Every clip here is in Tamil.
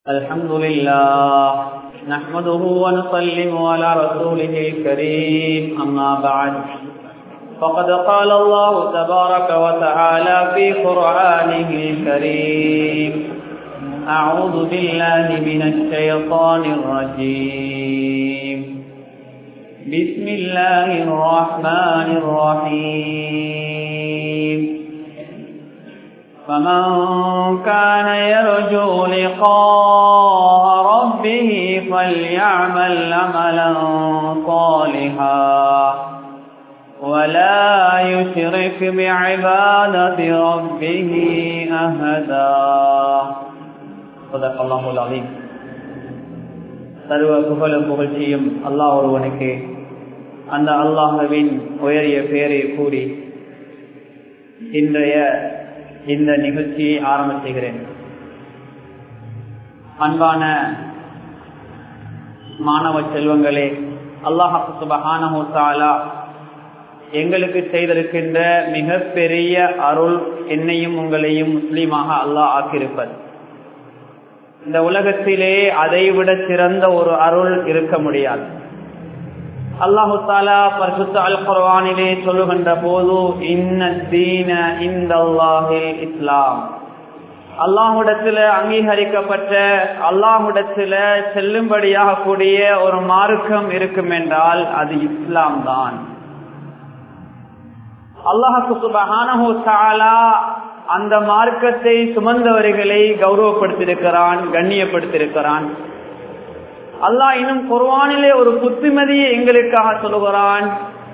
الحمد لله نحمده ونسلم على رسوله الكريم أما بعد فقد قال الله تبارك وتعالى في قرآنه الكريم أعوذ بالله من الشيطان الرجيم بسم الله الرحمن الرحيم فمن كان يرجو لقاء ربه فليعمل عملا صالحا ولا يشرك بعبادة ربه أهدا صدق الله العظيم சர்வ புகழும் புகழ்ச்சியும் அல்லாஹ் ஒருவனுக்கு அந்த அல்லாஹுவின் உயரிய பெயரை கூறி இன்றைய இந்த நிகழ்ச்சியை ஆரம்ப செய்கிறேன் அன்பான மாணவ செல்வங்களே அல்லாஹு சுபஹானஹு தாலா எங்களுக்கு செய்திருக்கின்ற மிக பெரிய அருள் என்னையும் உங்களையும் முஸ்லீமாக அல்லாஹ் ஆக்கியிருப்பது இந்த உலகத்திலே அதைவிட சிறந்த ஒரு அருள் இருக்க முடியாது அல்லாஹு தாலா பரிசுத்த அல் குர்வானிலே சொல்லுகின்ற போது இன்னீன இந்த இஸ்லாம் அல்லாஹுடத்துல அங்கீகரிக்கப்பட்ட அல்லாஹுடத்துல செல்லும்படியாக கூடிய ஒரு மார்க்கம் இருக்கும் என்றால் அது இஸ்லாம் தான் அல்லாஹு சுபஹானஹு தாலா அந்த மார்க்கத்தை சுமந்தவர்களை கௌரவப்படுத்தியிருக்கிறான் கண்ணியப்படுத்தியிருக்கிறான் அல்லாஹ் இன்னும் குர்வானிலே ஒரு புத்திமதியை எங்களுக்காக சொல்லுகிறான்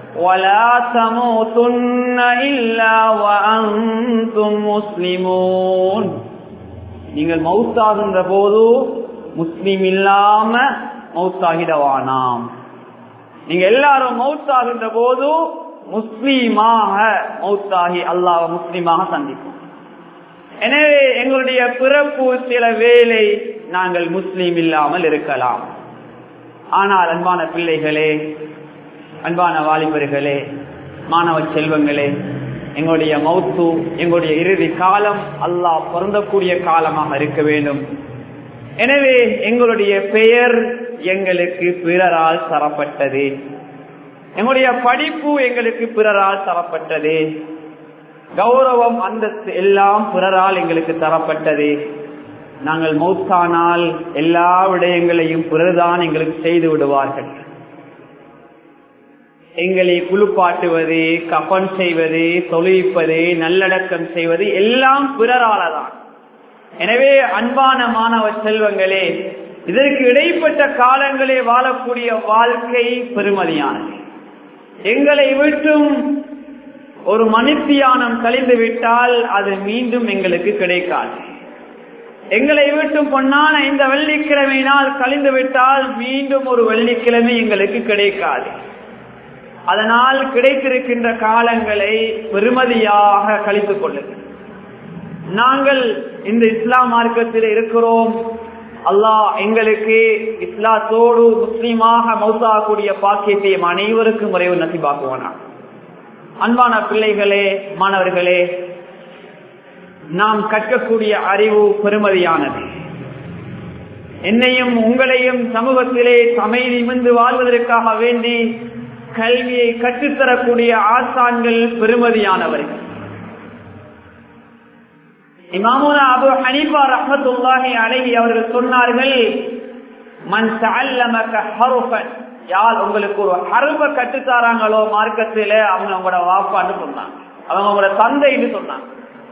நீங்கள் மவுத்தாகின்ற போது முஸ்லீம் இல்லாம மவுத்தாகிடவானாம் நீங்க எல்லாரும் மவுத்தாகின்ற போது முஸ்லீமாக மவுத்தாகி அல்லாஹ் முஸ்லீமாக சந்திக்கும் எனவே எங்களுடைய பிறப்பு சில வேலை நாங்கள் முஸ்லீம் இல்லாமல் இருக்கலாம் ஆனால் அன்பான பிள்ளைகளே அன்பான வாலிபர்களே மாணவ செல்வங்களே எங்களுடைய மௌத்து எங்களுடைய இறுதி காலம் அல்லாஹ் பொருந்தக்கூடிய காலமாக இருக்க வேண்டும் எனவே எங்களுடைய பெயர் எங்களுக்கு பிறரால் தரப்பட்டது எங்களுடைய படிப்பு எங்களுக்கு பிறரால் தரப்பட்டது கௌரவம் அந்தஸ்து எல்லாம் பிறரால் எங்களுக்கு தரப்பட்டது நாங்கள் மௌத்தானால் எல்லா விடயங்களையும் பிறர்தான் எங்களுக்கு செய்து விடுவார்கள் எங்களை குளிப்பாட்டுவது கப்பன் செய்வது தொழிப்பது நல்லடக்கம் செய்வது எல்லாம் பிறராலதான் எனவே அன்பான மாணவ செல்வங்களே இதற்கு இடைப்பட்ட காலங்களே வாழக்கூடிய வாழ்க்கை பெருமதியானது எங்களை விட்டும் ஒரு மனுத்தியானம் கழிந்து விட்டால் அது மீண்டும் எங்களுக்கு கிடைக்காது எங்களை விட்டும் பொன்னான இந்த வெள்ளிக்கிழமை நாள் கழிந்து விட்டால் மீண்டும் ஒரு வெள்ளிக்கிழமை எங்களுக்கு கிடைக்காது அதனால் கிடைத்திருக்கின்ற காலங்களை பெருமதியாக கழித்துக் கொள்ளுங்கள் நாங்கள் இந்த இஸ்லாம் மார்க்கத்தில் இருக்கிறோம் அல்லாஹ் எங்களுக்கு இஸ்லாத்தோடு முஸ்லீமாக மௌசாகக்கூடிய பாக்கியத்தையும் அனைவருக்கும் முறைவு நசிபாக்குவானா அன்பான பிள்ளைகளே மாணவர்களே நாம் கற்கக்கூடிய அறிவு பெருமதியானது என்னையும் உங்களையும் சமூகத்திலே சமை நிமிந்து வாழ்வதற்காக வேண்டி கல்வியை கற்றுத்தரக்கூடிய ஆசான்கள் பெருமதியானவர்கள் இமாமுனா அபு ஹனீஃபா ரஹமத்துல்லாஹி அலைஹி அவர்கள் சொன்னார்கள் மன் தஅல்லமக ஹருஃபன் யார் உங்களுக்கு ஒரு ஹருப கற்றுத்தாராங்களோ மார்க்கத்தில அவங்க உங்களோட வாப்பான்னு சொன்னாங்க அவங்க உங்களோட தந்தைன்னு சொன்னாங்க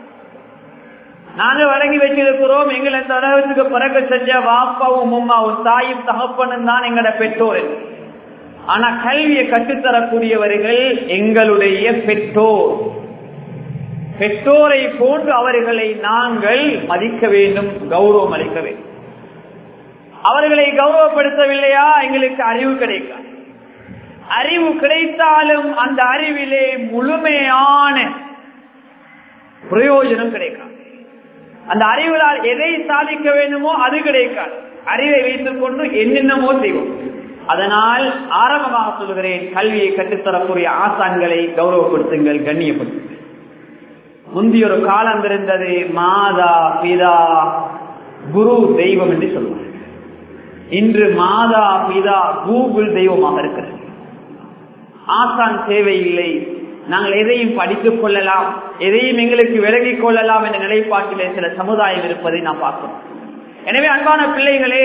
நாங்க வழங்கி வச்சிருக்கிறோம் எங்களை இந்த உலகத்துக்கு பிறகு செஞ்ச வாப்பாவும் உம்மாவும் தாயும் தகப்பனும் தான் எங்களோட பெற்றோர் ஆனா கல்வியை கற்றுத்தரக்கூடியவர்கள் எங்களுடைய பெற்றோர் பெற்றோரை போன்று அவர்களை நாங்கள் மதிக்க வேண்டும் கௌரவம் அளிக்க வேண்டும் அவர்களை கௌரவப்படுத்தவில்லையா எங்களுக்கு அறிவு கிடைக்காது அறிவு கிடைத்தாலும் அந்த அறிவிலே முழுமையான பிரயோஜனம் கிடைக்காது அந்த அறிவிலால் எதை சாதிக்க வேண்டுமோ அது கிடைக்காது அறிவை வைத்துக் கொண்டு என்னென்னமோ செய்வோம் அதனால் ஆரம்பமாக சொல்கிறேன் கல்வியை கற்றுத்தரக்கூடிய ஆசான்களை கௌரவப்படுத்துங்கள் கண்ணியப்படுத்துங்கள் முந்தைய ஒரு காலம் இருந்தது மாதா பிதா குரு தெய்வம் என்று சொல்வார் இன்று மாதா பிதா கூகுள் தெய்வமாக இருக்கிறது ஆசான் தேவையில்லை நாங்கள் எதையும் படித்துக் கொள்ளலாம் எதையும் எங்களுக்கு விலகிக் கொள்ளலாம் என்ற நிலைப்பாட்டிலே சில சமுதாயம் இருப்பதை நாம் பார்க்கிறோம் எனவே அன்பான பிள்ளைகளே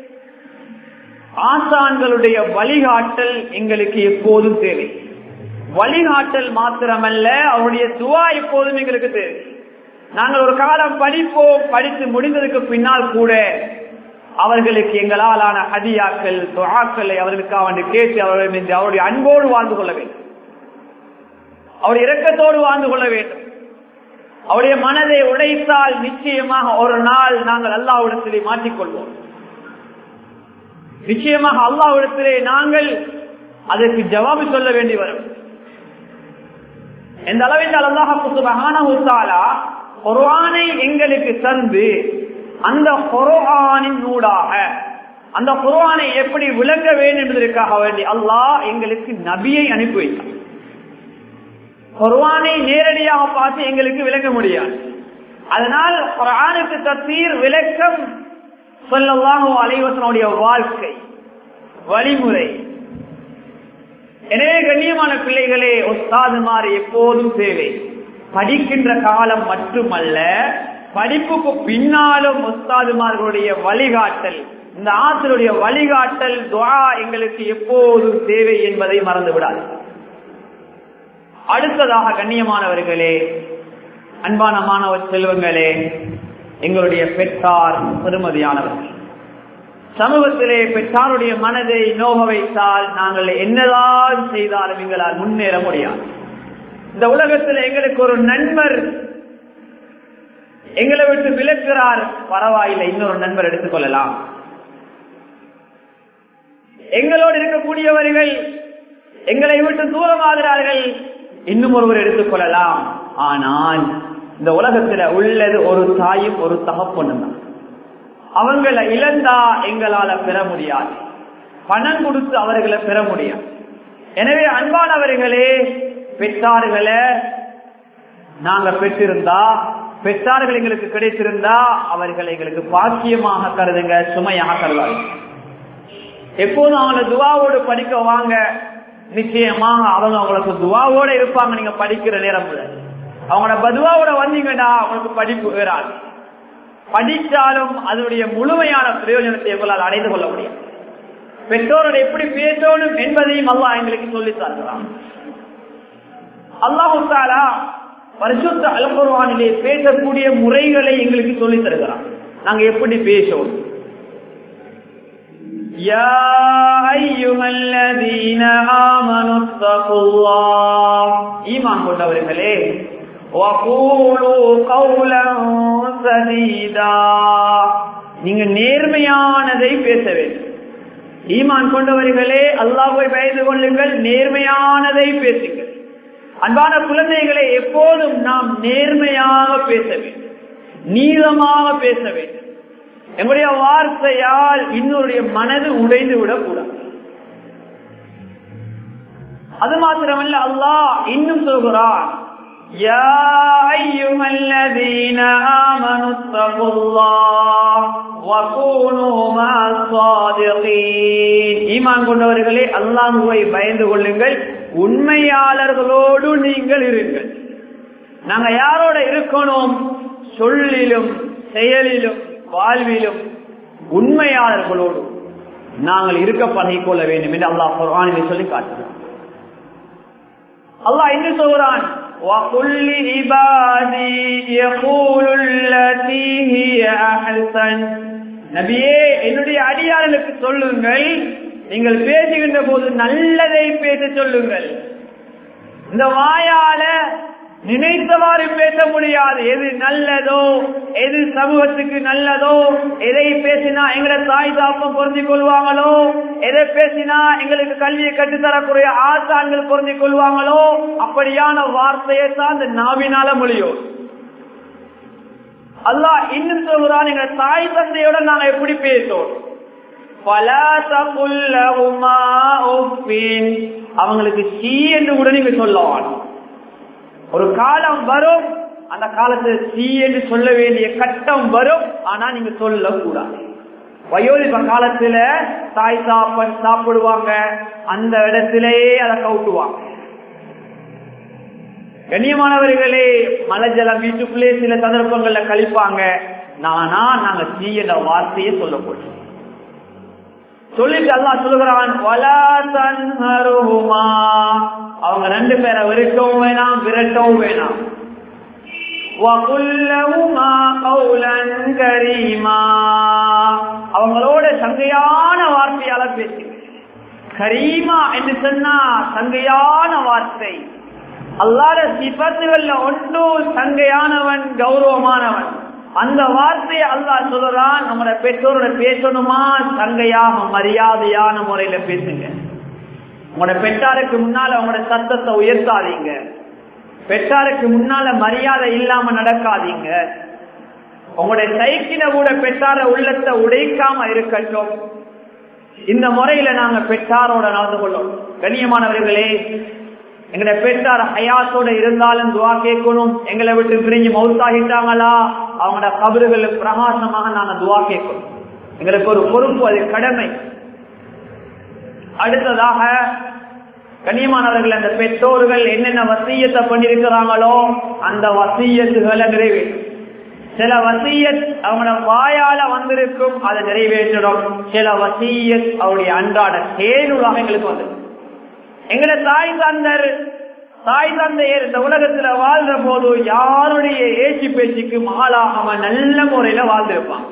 ஆசான்களுடைய வழிகாட்டல் எங்களுக்கு எப்போதும் தேவை வழிகாட்டல் மாத்திரமல்ல அவருடைய துவா எப்போதும் எங்களுக்கு தேவை நாங்கள் ஒரு காலம் படிப்போம் படித்து முடிந்ததுக்கு பின்னால் கூட அவர்களுக்கு எங்களாலான ஹதியாக்கள் துவாக்களை அவர்களுக்காக வந்து கேட்டு அவர்கள் மீது அவருடைய அன்போடு வாழ்ந்து கொள்ள வேண்டும் அவருடைய இரக்கத்தோடு வாழ்ந்து கொள்ள வேண்டும் அவருடைய மனதை உடைத்தால் நிச்சயமாக ஒரு நாள் நாங்கள் அல்லாவிடத்திலே மாற்றிக்கொள்வோம் நிச்சயமாக அல்லாவிடத்திலே நாங்கள் அதற்கு ஜவாபு சொல்ல வேண்டி வரும் எந்த அளவென்றால் அல்லாஹாலா குர்ஆனை எங்களுக்கு தந்து அந்த குர்ஆனின் நூடாக அந்த குர்ஆனை எப்படி விளங்க வேண்டும் என்பதற்காக வேண்டி அல்லாஹ் எங்களுக்கு நபியை அனுப்பி வைத்தார் குர்ஆனை நேரடியாக பார்த்து எங்களுக்கு விளங்க முடியாது அதனால் குர்ஆனுக்கு தத்தீர் விளக்கம் சொல்லலாம் அலைவசனுடைய வாழ்க்கை வழிமுறை எனவே கண்ணியமான பிள்ளைகளே ஒஸ்தாதுமாறு எப்போதும் தேவை படிக்கின்ற காலம் மட்டுமல்ல படிப்புக்கு பின்னாலும் ஒஸ்தாதுமார்களுடைய வழிகாட்டல் இந்த ஆசிரியருடைய வழிகாட்டல் துவா எங்களுக்கு எப்போதும் தேவை என்பதை மறந்து விடாது அடுத்ததாக கண்ணியமானவர்களே அன்பான மாணவ செல்வங்களே எங்களுடைய பெற்றார் பெருமதியானவர்கள் சமூகத்திலே பெற்றாருடைய மனதை நோக வைத்தால் நாங்கள் என்னதான் செய்தாலும் எங்களால் முன்னேற முடியாது இந்த உலகத்தில் எங்களுக்கு ஒரு நண்பர் எங்களை விட்டு விளக்குறார் பரவாயில்லை இன்னொரு நண்பர் எடுத்துக்கொள்ளலாம் எங்களோடு இருக்கக்கூடியவர்கள் எங்களை விட்டு தூரமாகிறார்கள் இன்னும் ஒருவர் எடுத்துக்கொள்ளலாம் ஆனால் இந்த உலகத்துல உள்ளது ஒரு தாயும் ஒரு தகப்பனும் தான் அவங்களை இழந்தா எங்களால பெற முடியாது பணம் கொடுத்து அவர்களை பெற முடியும் எனவே அன்பானவர்களே பெற்றார்களை நாங்க பெற்றிருந்தா பெற்றார்கள் எங்களுக்கு கிடைத்திருந்தா அவர்கள் எங்களுக்கு பாக்கியமாக கருதுங்க சுமையாக கருதாது எப்போதும் அவங்களை துவாவோடு படிக்க வாங்க நிச்சயமாக அவங்க அவங்களுக்கு துவாவோட இருப்பாங்க நீங்க படிக்கிற நேரம் அவங்களோட பதுவாவோட வந்தீங்கன்னா அவங்களுக்கு படிப்பு வேறாது படித்தாலும் அதனுடைய முழுமையான பிரயோஜனத்தை எங்களால் அடைந்து கொள்ள முடியும் பெற்றோரோட எப்படி பேசணும் என்பதையும் அல்லாஹ் எங்களுக்கு சொல்லி தருகிறான் அல்லாஹு தாலா பரிசுத்த அல்குர்வானிலே பேசக்கூடிய முறைகளை எங்களுக்கு சொல்லி தருகிறான் நாங்க எப்படி பேசணும் يا أيها الذين آمنوا اتقوا الله ஈமான் கொண்டவர்களே وقولوا قولا سديدا நீங்க நேர்மையானதை பேச வேண்டும் ஈமான் கொண்டவர்களே அல்லாஹ்வை பயந்து கொள்ளுங்கள் நேர்மையானதை பேசுங்கள் அன்பான குழந்தைகளை எப்போதும் நாம் நேர்மையாக பேச வேண்டும் நீளமாக பேச வேண்டும் எங்களுடைய வார்த்தையால் இன்னொருடைய மனது உடைந்து விடக்கூடாது அது மாத்திரமல்ல அல்லாஹ் இன்னும் சொல்கிறான் يا أيها الذين آمنوا اتقوا الله وكونوا مع الصادقين ஈமான் கொண்டவர்களே அல்லாஹுவை பயந்து கொள்ளுங்கள் உண்மையாளர்களோடு நீங்கள் இருங்கள் நாங்க யாரோட இருக்கணும் சொல்லிலும் செயலிலும் வாழ்விலும் உண்மையாளர்களோடு நாங்கள் இருக்க பழகிக்கொள்ள வேண்டும் என்று அல்லாஹ் குர்ஆனிலே சொல்லி காட்டுகிறான் அல்லாஹ் என்ன சொல்கிறான் وَقُلِّ عِبَادِي يَقُولُ الَّتِي هِيَ أَحْسَنُ நபியே என்னுடைய அடியார்களுக்கு சொல்லுங்கள் நீங்கள் பேசுகின்ற போது நல்லதை பேச சொல்லுங்கள் இந்த வாயால நினைத்தவாறு பேச முடியாது எது நல்லதோ எது சமூகத்துக்கு நல்லதோ எதை பேசினா எங்களை தாய் தாப்பம் பொருந்திக் கொள்வாங்களோ எதை பேசினா எங்களுக்கு கல்வியை கற்றுத்தரக்கூடிய ஆசான்கள் பொருந்திக் கொள்வாங்களோ அப்படியான வார்த்தையை தான் இந்த நாவினால மொழியும் அல்லாஹ் இன்னும் சொல்கிறான் எங்க தாய் தந்தையோட நாங்க எப்படி பேசோம் அவங்களுக்கு சீ என்று கூட நீங்க சொல்லலாம் ஒரு காலம் வரும் அந்த காலத்துல சீ என்று சொல்ல வேண்டிய கட்டம் வரும் ஆனா நீங்க சொல்லக்கூடாது வயோதிப காலத்துல தாய் சாப்பன் சாப்பிடுவாங்க அந்த இடத்திலேயே அதை கவுட்டுவாங்க கண்ணியமானவர்களே மலை ஜலம் வீட்டுக்குள்ளே சில சந்தர்ப்பங்கள்ல கழிப்பாங்க நானா நாங்க சீ என்ற வார்த்தையை சொல்ல போறோம் சொல்லிட்டு அல்லா சொல்லுகிறான் அவங்க ரெண்டு பேரை விரட்டவும் வேணாம் விரட்டவும் வேணாம் அவங்களோட சங்கையான வார்த்தையால பேசி கரீமா என்று சொன்னா சங்கையான வார்த்தை அல்லாத சிபத்துகள்ல ஒன்று சங்கையானவன் கௌரவமானவன் அந்த வார்த்தையை அல்லா சொல்றான் நம்மளோட பெற்றோரோட பேசணுமா சங்கையாக மரியாதையான முறையில பேசுங்க உங்களோட பெற்றாருக்கு முன்னால உங்களோட சத்தத்தை உயர்த்தாதீங்க பெற்றாருக்கு முன்னால மரியாதை இல்லாம நடக்காதீங்க உங்களுடைய சைக்கின கூட பெற்றார உள்ளத்தை உடைக்காம இருக்கட்டும் இந்த முறையில நாங்க பெற்றாரோட நடந்து கொள்ளும் கண்ணியமானவர்களே எங்கட பெற்றார் ஹயாத்தோட இருந்தாலும் துவா கேட்கணும் எங்களை விட்டு பிரிஞ்சு மவுத்தாகிட்டாங்களா அவங்களோட கபறுகளுக்கு பிரகாசமாக நாங்க துவா கேட்கணும் எங்களுக்கு ஒரு பொறுப்பு அது கடமை அடுத்ததாக கண்ணியமானவர்கள் அந்த பெற்றோர்கள் என்னென்ன வசியத்தை பண்ணிருக்கிறாங்களோ அந்த வசியத்துகளை நிறைவேற்றும் சில வசியத் அவங்களோட வாயால வந்திருக்கும் அதை நிறைவேற்றணும் சில வசியத் அவருடைய அன்றாட செயலுளாக எங்களுக்கு வந்திருக்கும் எங்கட தாய் தந்தர் தாய் தந்தையர் இந்த உலகத்துல வாழ்ற போது யாருடைய ஏசி பேச்சுக்கு ஆளாகாம நல்ல முறையில வாழ்ந்திருப்பாங்க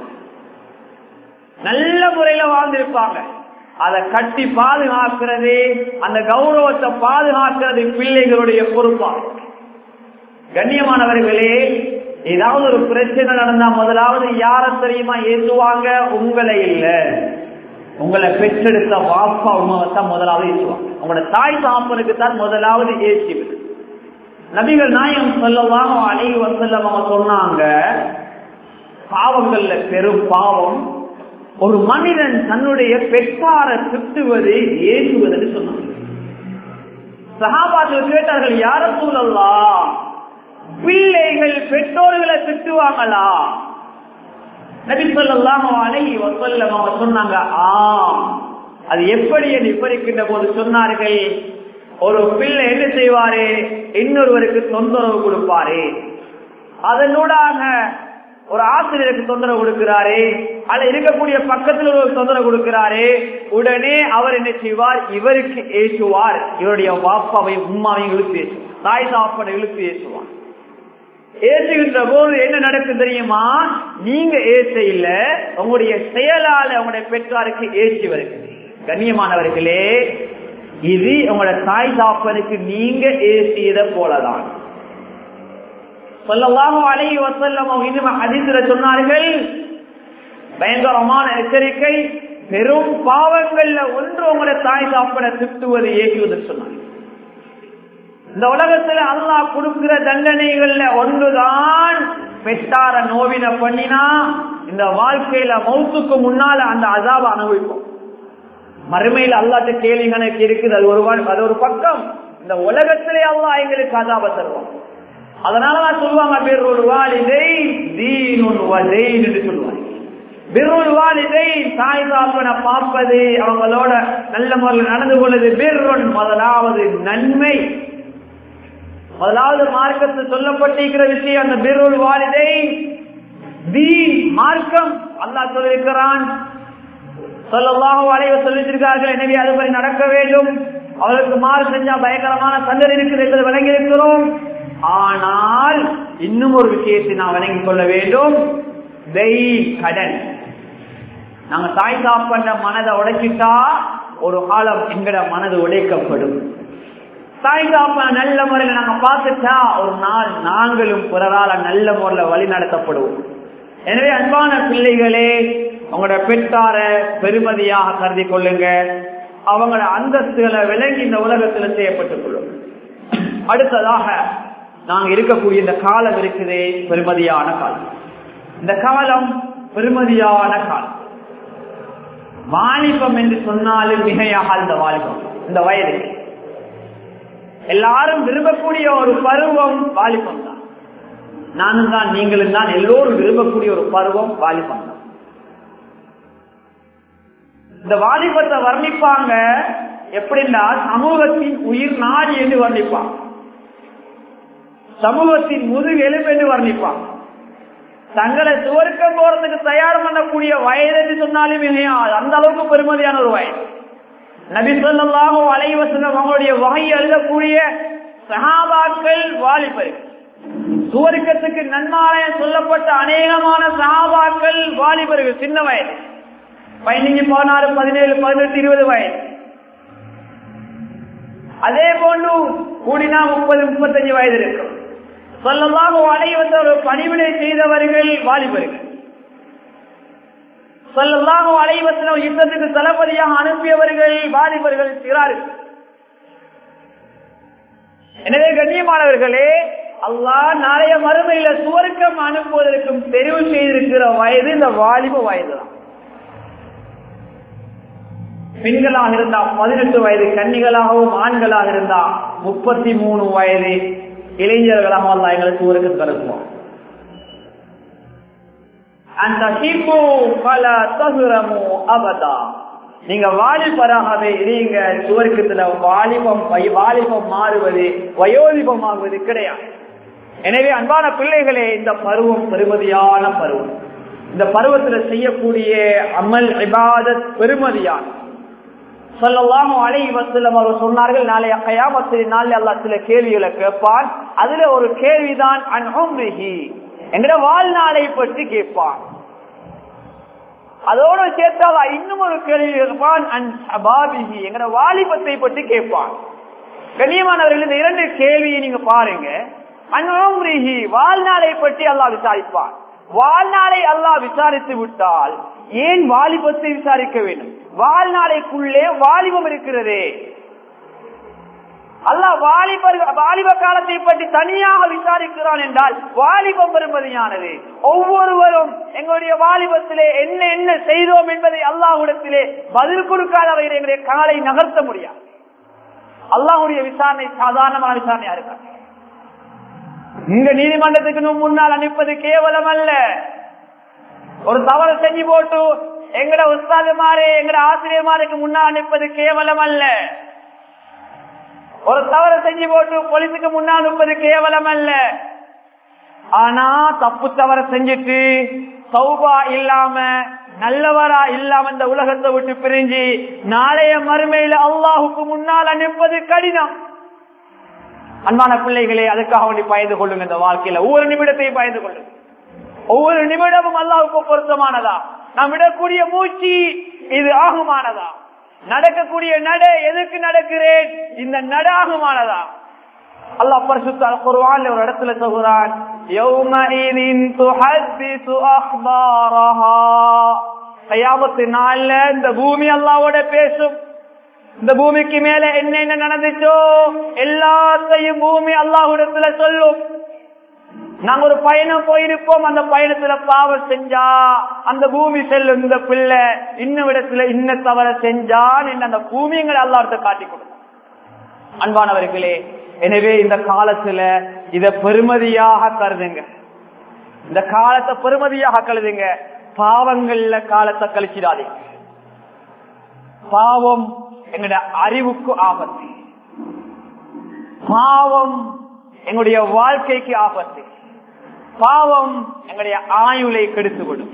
நல்ல முறையில வாழ்ந்திருப்பாங்க அதை கட்டி பாதுகாக்கிறது அந்த கௌரவத்தை பாதுகாக்கிறது பிள்ளைகளுடைய பொறுப்பாகும் கண்ணியமானவர்களே ஏதாவது ஒரு பிரச்சனை நடந்தா முதலாவது யார தெரியுமா ஏசுவாங்க உங்களை இல்ல உங்களை பெற்றெடுத்த வாப்பா உமாவத்தான் முதலாவது ஏசுவாங்க உங்களோட தாய் தாப்பனுக்கு தான் முதலாவது ஏசி நபிகள் நாயம் சொல்லலாம் அழகி வசல்லம் அவங்க சொன்னாங்க பாவங்கள்ல பெரும் பாவம் ஒரு மனிதன் தன்னுடைய பெற்றார திட்டுவது ஏசுவது சொன்னாங்க சகாபாத்தில் கேட்டார்கள் யார சூழல்லா பிள்ளைகள் பெற்றோர்களை திட்டுவாங்களா நபி சொல்லலாம் அழகி வசல்லம் அவங்க சொன்னாங்க ஆ அது எப்படி என்று விவரிக்கின்ற போது சொன்னார்கள் ஒரு பிள்ளை என்ன செய்வாரு இன்னொருவருக்கு தொந்தரவு கொடுப்பாரு அதனூடாக ஒரு ஆசிரியருக்கு தொந்தரவு கொடுக்கிறாரு அல்ல இருக்கக்கூடிய பக்கத்தில் ஒரு தொந்தரவு கொடுக்கிறாரு உடனே அவர் என்ன செய்வார் இவருக்கு ஏசுவார் இவருடைய வாப்பாவை உம்மாவையும் இழுத்து ஏசுவார் தாய் சாப்பாடு இழுத்து ஏசுவார் ஏசுகின்ற போது என்ன நடக்கும் தெரியுமா நீங்க ஏச இல்ல உங்களுடைய செயலால உங்களுடைய பெற்றாருக்கு ஏசி வருகிறது கண்ணியமானவர்களே இது உங்களோட தாய் தாப்பனுக்கு நீங்க ஏசியத போலதான் சொல்லலாம் அழகி வசல்லம் இன்னும் அதிர்ல சொன்னார்கள் பயங்கரமான எச்சரிக்கை பெரும் பாவங்கள்ல ஒன்று உங்களோட தாய் தாப்பனை திட்டுவது ஏசுவது சொன்னாங்க இந்த உலகத்துல அல்லாஹ் கொடுக்கிற தண்டனைகள்ல ஒன்றுதான் பெற்றார நோவின பண்ணினா இந்த வாழ்க்கையில மௌத்துக்கு முன்னால அந்த அசாப அனுபவிப்போம் மறுமையில் அல்லாட்ட கேள்வி கணக்கு இருக்குது அது ஒரு அது ஒரு பக்கம் இந்த உலகத்திலே அல்லா எங்களுக்கு அதாப தருவோம் அதனாலதான் சொல்லுவாங்க பிறொரு வாலிதை தீனுன் வதைன் என்று சொல்லுவாங்க பிறொரு வாலிதை தாய் தாப்பனை பார்ப்பது அவங்களோட நல்ல முறையில் நடந்து கொள்வது பிறொன் முதலாவது நன்மை முதலாவது மார்க்கத்து சொல்லப்பட்டிருக்கிற விஷயம் அந்த பிறொரு வாலிதை தீன் மார்க்கம் அல்லா சொல்லியிருக்கிறான் சொல்லலாக வளைவ சொல்லிச்சிருக்கார்கள் எனவே அதுபடி நடக்க வேண்டும் அவர்களுக்கு மாறு செஞ்சா பயங்கரமான சந்தர் இருக்குது என்பதை விளங்கி இருக்கிறோம் ஆனால் இன்னும் ஒரு விஷயத்தை நாம் விளங்கிக் கொள்ள வேண்டும் கடன் நாங்க தாய் சாப்பண்ட மனதை உடைச்சிட்டா ஒரு காலம் எங்கட மனது உடைக்கப்படும் தாய் சாப்ப நல்ல முறையில் நாங்க பார்த்துட்டா ஒரு நாள் நாங்களும் பிறரால நல்ல முறையில் வழி நடத்தப்படுவோம் எனவே அன்பான பிள்ளைகளே உங்களோட பெற்றார பெருமதியாக கருதி கொள்ளுங்க அவங்களோட அந்தஸ்துகளை விளங்கி இந்த உலகத்துல செய்யப்பட்டுக் கொள்ளும் அடுத்ததாக நாங்க இருக்கக்கூடிய இந்த காலம் இருக்குதே பெருமதியான காலம் இந்த காலம் பெருமதியான காலம் வாலிபம் என்று சொன்னாலும் மிகையாக இந்த வாலிபம் இந்த வயது எல்லாரும் விரும்பக்கூடிய ஒரு பருவம் வாலிபம் தான் நானும் தான் நீங்களும் தான் எல்லோரும் விரும்பக்கூடிய ஒரு பருவம் வாலிபம் தான். இந்த வாலிபத்தை வர்ணிப்பாங்க எப்படின்னா சமூகத்தின் உயிர் நாடி என்று வர்ணிப்பாங்க சமூகத்தின் முதுகெலும்பு என்று வர்ணிப்பாங்க தங்களை சுவர்க்கம் போறதுக்கு தயார் பண்ணக்கூடிய வயது என்று சொன்னாலும் மிகையாது அந்த அளவுக்கு பெருமதியான ஒரு வயது நபி சொல்லாஹோ அலைவசனம் அவங்களுடைய வகை எழுதக்கூடிய சகாபாக்கள் வாலிபர்கள் சுவர்க்கத்துக்கு நன்மாலயம் சொல்லப்பட்ட அநேகமான சகாபாக்கள் வாலிபர்கள் சின்ன வயது பதினஞ்சு பதினாறு பதினேழு பதினெட்டு இருபது வயது அதே போன்று கூடினா முப்பது முப்பத்தஞ்சு வயது இருக்கும் சொல்லலாம் அனைவந்த ஒரு பணிவிடை செய்தவர்கள் வாலிபர்கள் சொல்லலாம் அலைவசனம் யுத்தத்துக்கு தளபதியாக அனுப்பியவர்கள் வாலிபர்கள் சிறார்கள் எனவே கண்ணியமானவர்களே அல்லாஹ் நாளைய மறுமையில சுவர்க்கம் அனுப்புவதற்கும் தெரிவு செய்திருக்கிற வயது இந்த வாலிப வயது தான் பெண்களாக இருந்தா பதினெட்டு வயது கன்னிகளாகவும் ஆண்களாக இருந்தா முப்பத்தி மூணு வயது இளைஞர்களாக அல்லா எங்களுக்கு ஊருக்கு கருத்துவோம் அந்த பல தகுரமோ அபதா நீங்க வாலிபராகவே இருங்க சுவர்க்கத்துல வாலிபம் வாலிபம் மாறுவது வயோதிபம் ஆகுவது கிடையாது எனவே அன்பான பிள்ளைகளே இந்த பருவம் பெருமதியான பருவம் இந்த பருவத்துல செய்யக்கூடிய அமல் இபாதத் பெருமதியான சொல்லலாம் அலை வசலம் அவர் சொன்னார்கள் நாளைய கயாமத்தின் நாள் அல்லா சில கேள்விகளை கேட்பான் அதுல ஒரு கேள்விதான் அன்ஹி என்கிற வாழ்நாளை பற்றி கேட்பான் அதோடு சேர்த்தால் இன்னும் ஒரு கேள்வி கேட்பான் என்கிற வாலிபத்தை பற்றி கேட்பான் கண்ணியமானவர்கள் இந்த இரண்டு கேள்வியை நீங்க பாருங்க அன்ஹி வாழ்நாளை பற்றி அல்லாஹ் விசாரிப்பான் வாழ்நாளை அல்லாஹ் விசாரித்து விட்டால் ஏன் வாலிபத்தை விசாரிக்க வேண்டும் வாழ்நாளைக்குள்ளே வாலிபம் இருக்கிறதே அல்லாஹ் வாலிபர் வாலிப காலத்தை பற்றி தனியாக விசாரிக்கிறான் என்றால் வாலிபம் பெருமதியானது ஒவ்வொருவரும் எங்களுடைய வாலிபத்திலே என்ன என்ன செய்தோம் என்பதை அல்லாஹ்விடத்திலே பதில் கொடுக்காதவர்கள் எங்களுடைய காலை நகர்த்த முடியாது அல்லாஹுடைய விசாரணை சாதாரணமான விசாரணையா இருக்காது இங்க நீதிமன்றத்துக்கு முன்னால் அனுப்பது கேவலம் அல்ல ஒரு தவறு செஞ்சு போட்டு எங்கட உஸ்தாது மாறு எங்கட ஆசிரியர்மாருக்கு முன்னால் அனுப்பது கேவலம் அல்ல ஒரு தவறு செஞ்சு போட்டு போலீஸுக்கு முன்னால் அனுப்பது கேவலம் அல்ல ஆனா தப்பு தவற செஞ்சுட்டு சௌபா இல்லாம நல்லவரா இல்லாம இந்த உலகத்தை விட்டு பிரிஞ்சு நாளைய மறுமையில அல்லாஹுக்கு முன்னால் அனுப்பது கடினம் அன்பான பிள்ளைகளே அதுக்காக வேண்டி பயந்து கொள்ளுங்க இந்த வாழ்க்கையில ஒவ்வொரு நிமிடத்தையும் பயந்து கொள்ளுங்க ஒவ்வொரு நிமிடமும் அல்லாவுக்கு பொருத்தமானதா நாம் விடக்கூடிய மூச்சு இது ஆகுமானதா நடக்கக்கூடிய நட எதுக்கு நடக்கிறேன் இந்த நட ஆகுமானதா அல்லாஹ் பரிசுத்த குர்ஆன்ல ஒரு இடத்துல சொல்கிறான் யௌமஇதின் துஹத்திசு அஹ்பாரஹா கயாமத்து நாள்ல இந்த பூமி அல்லாஹ்வோட பேசும் இந்த பூமிக்கு மேல என்னென்ன நடந்துச்சோ எல்லாத்தையும் பூமி அல்லாஹ்விடத்துல சொல்லும் நாங்க ஒரு பயணம் போயிருப்போம் அந்த பயணத்துல பாவம் செஞ்சா அந்த பூமி செல்லும் இந்த பிள்ளை இன்னும் இடத்துல இன்ன தவற செஞ்சான் என்று அந்த பூமிங்களை அல்லாட்ட காட்டி கொடுக்கும் அன்பானவர்களே எனவே இந்த காலத்துல இத பெருமதியாக கருதுங்க இந்த காலத்தை பெருமதியாக கருதுங்க பாவங்கள்ல காலத்தை கழிச்சிடாதீங்க பாவம் எங்களுடைய அறிவுக்கு ஆபத்து பாவம் எங்களுடைய வாழ்க்கைக்கு ஆபத்து பாவம் எங்களுடைய ஆயுளை கெடுத்துவிடும்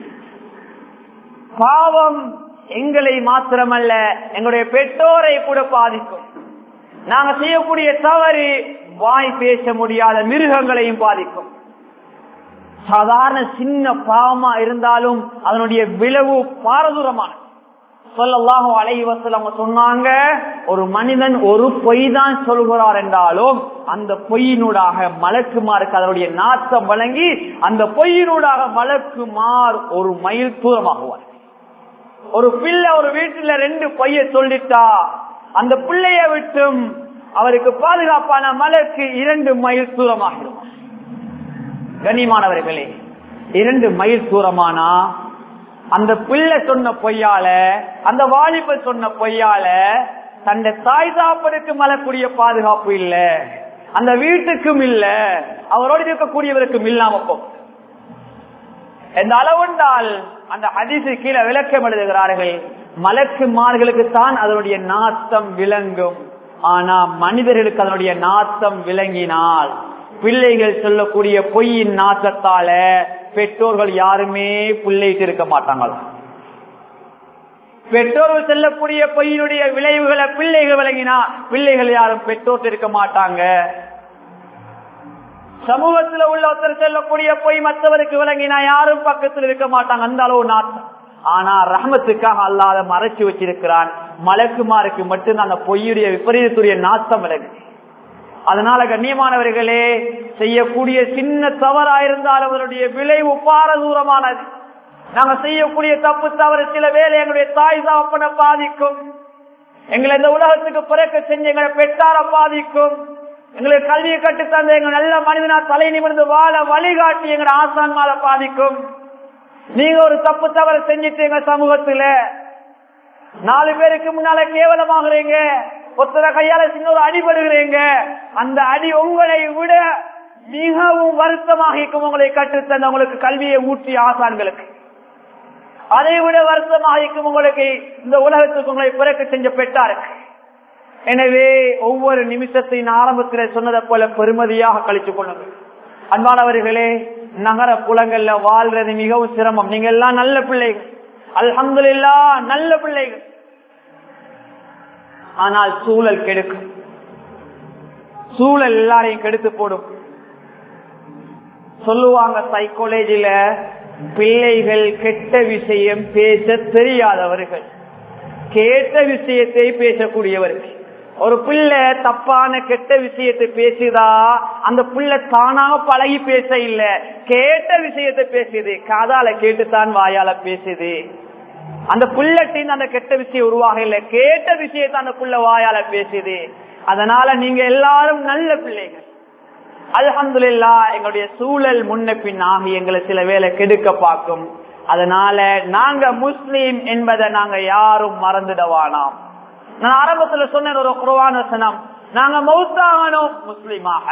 பாவம் எங்களை மாத்திரமல்ல எங்களுடைய பெற்றோரை கூட பாதிக்கும் நாங்க செய்யக்கூடிய தவறு வாய் பேச முடியாத மிருகங்களையும் பாதிக்கும் சாதாரண சின்ன பாவமா இருந்தாலும் அதனுடைய விளைவு பாரதூரமான சொல்லல்லாஹோ அலைவசல் சொன்னாங்க ஒரு மனிதன் ஒரு பொய் தான் சொல்கிறார் என்றாலும் அந்த பொய்யினூடாக மலக்குமாருக்கு அதனுடைய நாத்தம் வழங்கி அந்த பொய்யினூடாக மலக்குமார் ஒரு மைல் தூரமாகுவார் ஒரு பிள்ளை ஒரு வீட்டுல ரெண்டு பொய்ய சொல்லிட்டா அந்த பிள்ளைய விட்டும் அவருக்கு பாதுகாப்பான மலக்கு இரண்டு மைல் தூரமாகிடும் கனிமானவர்களே இரண்டு மைல் தூரமானா அந்த பிள்ளை சொன்ன பொய்யால அந்த வாலிப சொன்ன பொய்யால தன்னை தாய் சாப்பனுக்கு மலக்கூடிய பாதுகாப்பு இல்ல அந்த வீட்டுக்கும் இல்ல அவரோடு இருக்கக்கூடியவருக்கும் இல்லாம போ எந்த அளவுண்டால் அந்த ஹதீஸு கீழே விளக்கம் எழுதுகிறார்கள் மலக்குமார்களுக்கு தான் அதனுடைய நாத்தம் விளங்கும் ஆனா மனிதர்களுக்கு அதனுடைய நாத்தம் விளங்கினால் பிள்ளைகள் சொல்லக்கூடிய பொய்யின் நாத்தத்தால பெற்றோர்கள் யாருமே பிள்ளைட்டு இருக்க மாட்டாங்களா பெற்றோர்கள் செல்லக்கூடிய பொய்யினுடைய விளைவுகளை பிள்ளைகள் விளங்கினா பிள்ளைகள் யாரும் பெற்றோர் இருக்க மாட்டாங்க சமூகத்துல உள்ள ஒருத்தர் செல்லக்கூடிய பொய் மற்றவருக்கு விளங்கினா யாரும் பக்கத்தில் இருக்க மாட்டாங்க அந்த அளவு நாட்டம் ஆனா ரஹமத்துக்காக அல்லாத மறைச்சு வச்சிருக்கிறான் மலக்குமாருக்கு மட்டும்தான் அந்த பொய்யுடைய விபரீதத்துடைய நாட்டம் விலகு அதனால கண்ணியமானவர்களே செய்யக்கூடிய சின்ன தவறா இருந்தாலும் அதனுடைய விளைவு பாரதூரமானது நாங்க செய்யக்கூடிய தப்பு தவறு சில வேலை எங்களுடைய தாய் தாப்பனை பாதிக்கும் எங்களை இந்த உலகத்துக்கு பிறக்க செஞ்ச எங்களை பெற்றார பாதிக்கும் எங்களுக்கு கல்வியை கட்டு தந்த எங்க நல்ல மனிதனா தலை நிமிர்ந்து வாழ வழிகாட்டி எங்க ஆசான் மால பாதிக்கும் நீங்க ஒரு தப்பு தவறு செஞ்சுட்டு எங்க சமூகத்துல நாலு பேருக்கு முன்னால கேவலமாகறீங்க ஒருத்தர கையால சின்ன ஒரு அடிபடுகிறீங்க அந்த அடி உங்களை விட மிகவும் வருத்தமாக உங்களை கற்றுத்தந்த உங்களுக்கு கல்வியை ஊற்றிய ஆசான்களுக்கு அதை விட வருத்தமாக உங்களுக்கு இந்த உலகத்துக்கு உங்களை பிறக்க செஞ்ச பெற்றாருக்கு எனவே ஒவ்வொரு நிமிஷத்தின் ஆரம்பத்தில் சொன்னதை போல பெருமதியாக கழித்துக் கொள்ளுங்கள் அன்பானவர்களே நகர புலங்கள்ல வாழ்றது மிகவும் சிரமம் நீங்க எல்லாம் நல்ல பிள்ளைகள் அல்ஹம்துலில்லா நல்ல பிள்ளைகள் ஆனால் சூழல் கெடுக்கும் சூழல் எல்லாரையும் கெடுத்து போடும் சொல்லுவாங்க சைக்காலஜில பிள்ளைகள் கெட்ட விஷயம் பேச தெரியாதவர்கள் கேட்ட விஷயத்தை பேசக்கூடியவர்கள் ஒரு பிள்ளை தப்பான கெட்ட விஷயத்தை பேசுதா அந்த பிள்ளை தானாக பழகி பேச இல்ல கேட்ட விஷயத்தை பேசுது காதால கேட்டுத்தான் வாயால பேசுது அந்த புள்ளட்டின் அந்த கெட்ட விஷயம் உருவாக இல்ல கேட்ட விஷயத்தை அந்த புள்ள வாயால பேசுது அதனால நீங்க எல்லாரும் நல்ல பிள்ளைகள் அல்ஹம்துலில்லா எங்களுடைய சூழல் முன்ன பின் ஆகி எங்களை சில வேலை கெடுக்க பார்க்கும் அதனால நாங்க முஸ்லீம் என்பதை நாங்க யாரும் மறந்துடவானாம் நான் ஆரம்பத்துல சொன்னேன் ஒரு குருவான வசனம் நாங்க மௌத்தாகணும் முஸ்லீமாக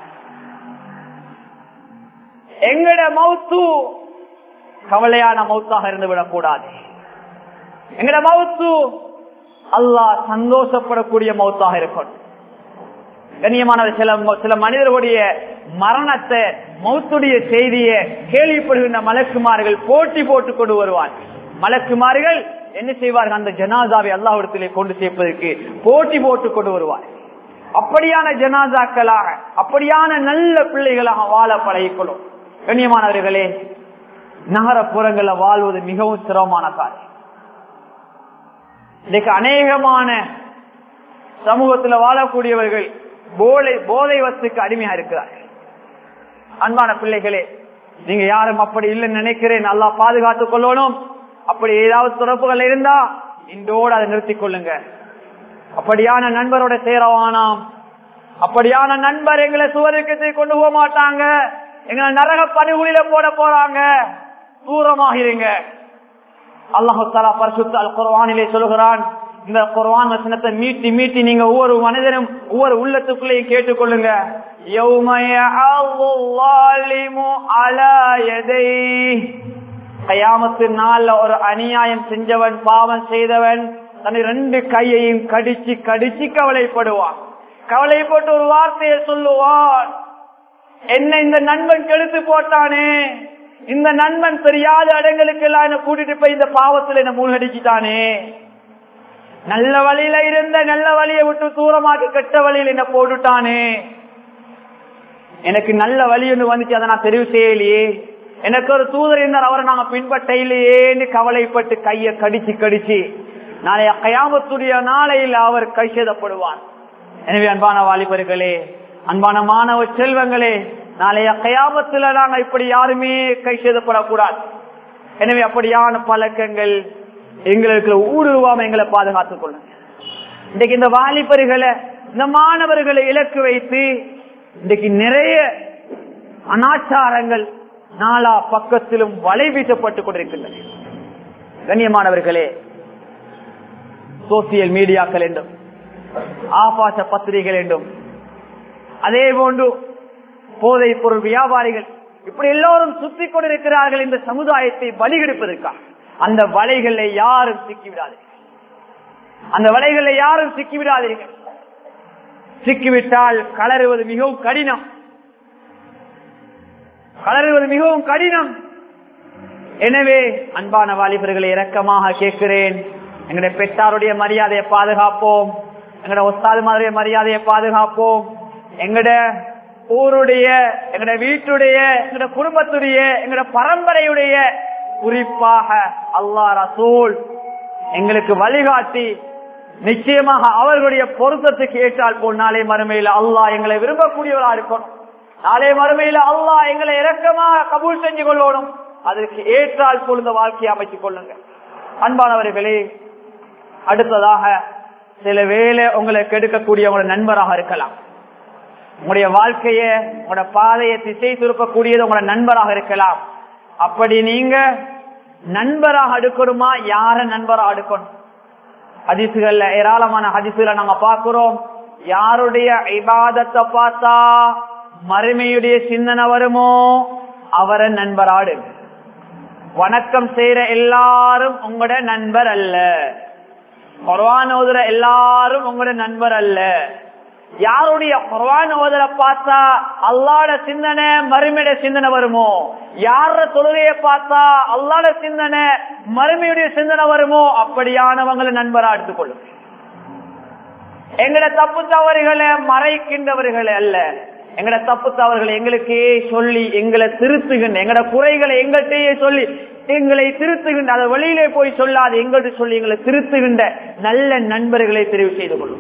எங்கட மௌத்து கவலையான மௌத்தாக இருந்து விடக்கூடாது எங்கட மௌத்து அல்லாஹ் சந்தோஷப்படக்கூடிய மௌத்தாக இருக்கணும் கண்ணியமான சில சில மனிதர்களுடைய மரணத்தை மௌத்துடைய செய்தியை கேள்விப்படுகின்ற மலக்குமார்கள் போட்டி போட்டு கொண்டு வருவார் மலக்குமார்கள் என்ன செய்வார்கள் அந்த ஜனாதாவை அல்லாஹிடத்திலே கொண்டு சேர்ப்பதற்கு போட்டி போட்டு கொண்டு வருவார் அப்படியான ஜனாதாக்களாக அப்படியான நல்ல பிள்ளைகளாக வாழ பழகிக்கொள்ளும் கண்ணியமானவர்களே நகரப்புறங்கள்ல வாழ்வது மிகவும் சிரமமான காரியம் இன்னைக்கு அநேகமான சமூகத்தில் வாழக்கூடியவர்கள் போதை போதை வத்துக்கு அடிமையா இருக்கிறார்கள் அன்பான பிள்ளைகளே நீங்க யாரும் அப்படி இல்லைன்னு நினைக்கிறேன் நல்லா பாதுகாத்துக் கொள்ளணும் அப்படி ஏதாவது தொடர்புகள் இருந்தா இன்றோடு அதை நிறுத்திக் கொள்ளுங்க அப்படியான நண்பரோட சேரவானாம் அப்படியான நண்பர் எங்களை சுவருக்கு கொண்டு போக மாட்டாங்க எங்களை நரக பணிகுலில போட போறாங்க தூரமாகிறீங்க அல்லாஹு தாலா பரிசுத்த அல் குர்வானிலே சொல்லுகிறான் இந்த குர்வான் வசனத்தை மீட்டி மீட்டி நீங்க ஒவ்வொரு மனிதனும் ஒவ்வொரு உள்ளத்துக்குள்ளேயும் கேட்டுக்கொள்ளுங்க கயாமத்து நாள்ல ஒரு அநியாயம் செஞ்சவன் பாவம் செய்தவன் தன்னை ரெண்டு கையையும் கடிச்சு கடிச்சு கவலைப்படுவான் கவலைப்பட்டு ஒரு வார்த்தையை சொல்லுவான் என்ன இந்த நண்பன் கெடுத்து போட்டானே இந்த நண்பன் தெரியாத இடங்களுக்கு எல்லாம் என்ன கூட்டிட்டு போய் இந்த பாவத்துல என்ன மூழ்கடிச்சுட்டானே நல்ல வழியில இருந்த நல்ல வழியை விட்டு தூரமாக்கி கெட்ட வழியில் என்ன போட்டுட்டானே எனக்கு நல்ல வழி ஒன்று வந்துச்சு அதை நான் தெரிவு செய்யலையே எனக்கு ஒரு தூதர் இருந்தார் அவரை நாங்க பின்பற்ற இல்லையேன்னு கவலைப்பட்டு கைய கடிச்சு கடிச்சு நாளைய கயாமத்துடைய நாளையில் அவர் கை செய்தப்படுவார் எனவே அன்பான வாலிபர்களே அன்பான மாணவ செல்வங்களே நாளைய கயாமத்துல நாங்க இப்படி யாருமே கை செய்தப்படக்கூடாது எனவே அப்படியான பழக்கங்கள் எங்களுக்கு ஊடுருவாம எங்களை பாதுகாத்துக் கொள்ளுங்க இன்றைக்கு இந்த வாலிபர்களை இந்த மாணவர்களை இலக்கு வைத்து இன்றைக்கு நிறைய அனாச்சாரங்கள் நாலா பக்கத்திலும் வலை வீசப்பட்டுக் கொண்டிருக்கின்றன கண்ணியமானவர்களே சோசியல் மீடியாக்கள் என்றும் ஆபாச பத்திரிகைகள் என்றும் அதே போன்று போதை பொருள் வியாபாரிகள் இப்படி எல்லோரும் சுத்தி கொண்டிருக்கிறார்கள் இந்த சமுதாயத்தை பலிகெடுப்பதற்காக அந்த வலைகளை யாரும் சிக்கிவிடாதீர்கள் அந்த வலைகளை யாரும் சிக்கிவிடாதீர்கள் சிக்கிவிட்டால் கலருவது மிகவும் கடினம் கலருவது மிகவும் கடினம் எனவே அன்பான வாலிபர்களை இரக்கமாக கேட்கிறேன் எங்களுடைய பெற்றாருடைய மரியாதையை பாதுகாப்போம் எங்களுடைய ஒஸ்தாதுமாருடைய மரியாதையை பாதுகாப்போம் எங்கட ஊருடைய எங்கட வீட்டுடைய எங்கட குடும்பத்துடைய எங்கட பரம்பரையுடைய குறிப்பாக அல்லா ரசூல் எங்களுக்கு வழிகாட்டி நிச்சயமாக அவர்களுடைய பொருத்தத்துக்கு ஏற்றால் போல் நாளை மறுமையில அல்லாஹ் எங்களை விரும்பக்கூடியவரா இருக்கணும் நாளை மறுமையில அல்லாஹ் எங்களை இரக்கமாக கபூல் செஞ்சு கொள்ளணும் அதற்கு ஏற்றால் போல் இந்த வாழ்க்கையை அமைத்துக் கொள்ளுங்க அன்பானவர்களே அடுத்ததாக சில வேலை உங்களை கெடுக்கக்கூடிய உங்களோட நண்பராக இருக்கலாம் உங்களுடைய வாழ்க்கைய உங்களோட பாதையை திசை திருப்பக்கூடியது உங்களோட நண்பராக இருக்கலாம் அப்படி நீங்க நண்பராக எடுக்கணுமா யார நண்பராக எடுக்கணும் ஹதிசுகள்ல ஏராளமான ஹதிசுகளை நாங்க பாக்குறோம் யாருடைய இபாதத்தை பார்த்தா மறுமையுடைய சிந்தனை வருமோ அவரை நண்பராடு வணக்கம் செய்யற எல்லாரும் உங்களோட நண்பர் அல்ல குர்வான் ஓதுற எல்லாரும் உங்களோட நண்பர் அல்ல யாருடைய குர்வான் ஓதுற பார்த்தா அல்லாட சிந்தனை மறுமையுடைய சிந்தனை வருமோ யார தொழுகைய பார்த்தா அல்லாட சிந்தனை மறுமையுடைய சிந்தனை வருமோ அப்படியானவங்களை நண்பரா எடுத்துக்கொள்ளும் எங்கட தப்பு தவறுகளை மறைக்கின்றவர்கள் அல்ல எங்கட தப்பு தவறுகளை எங்களுக்கே சொல்லி எங்களை திருத்துகின்ற எங்கட குறைகளை எங்கள்கிட்டயே சொல்லி எங்களை திருத்துகின்ற அதை வெளியிலே போய் சொல்லாது எங்கள்கிட்ட சொல்லி எங்களை திருத்துகின்ற நல்ல நண்பர்களை தெரிவு செய்து கொள்ளும்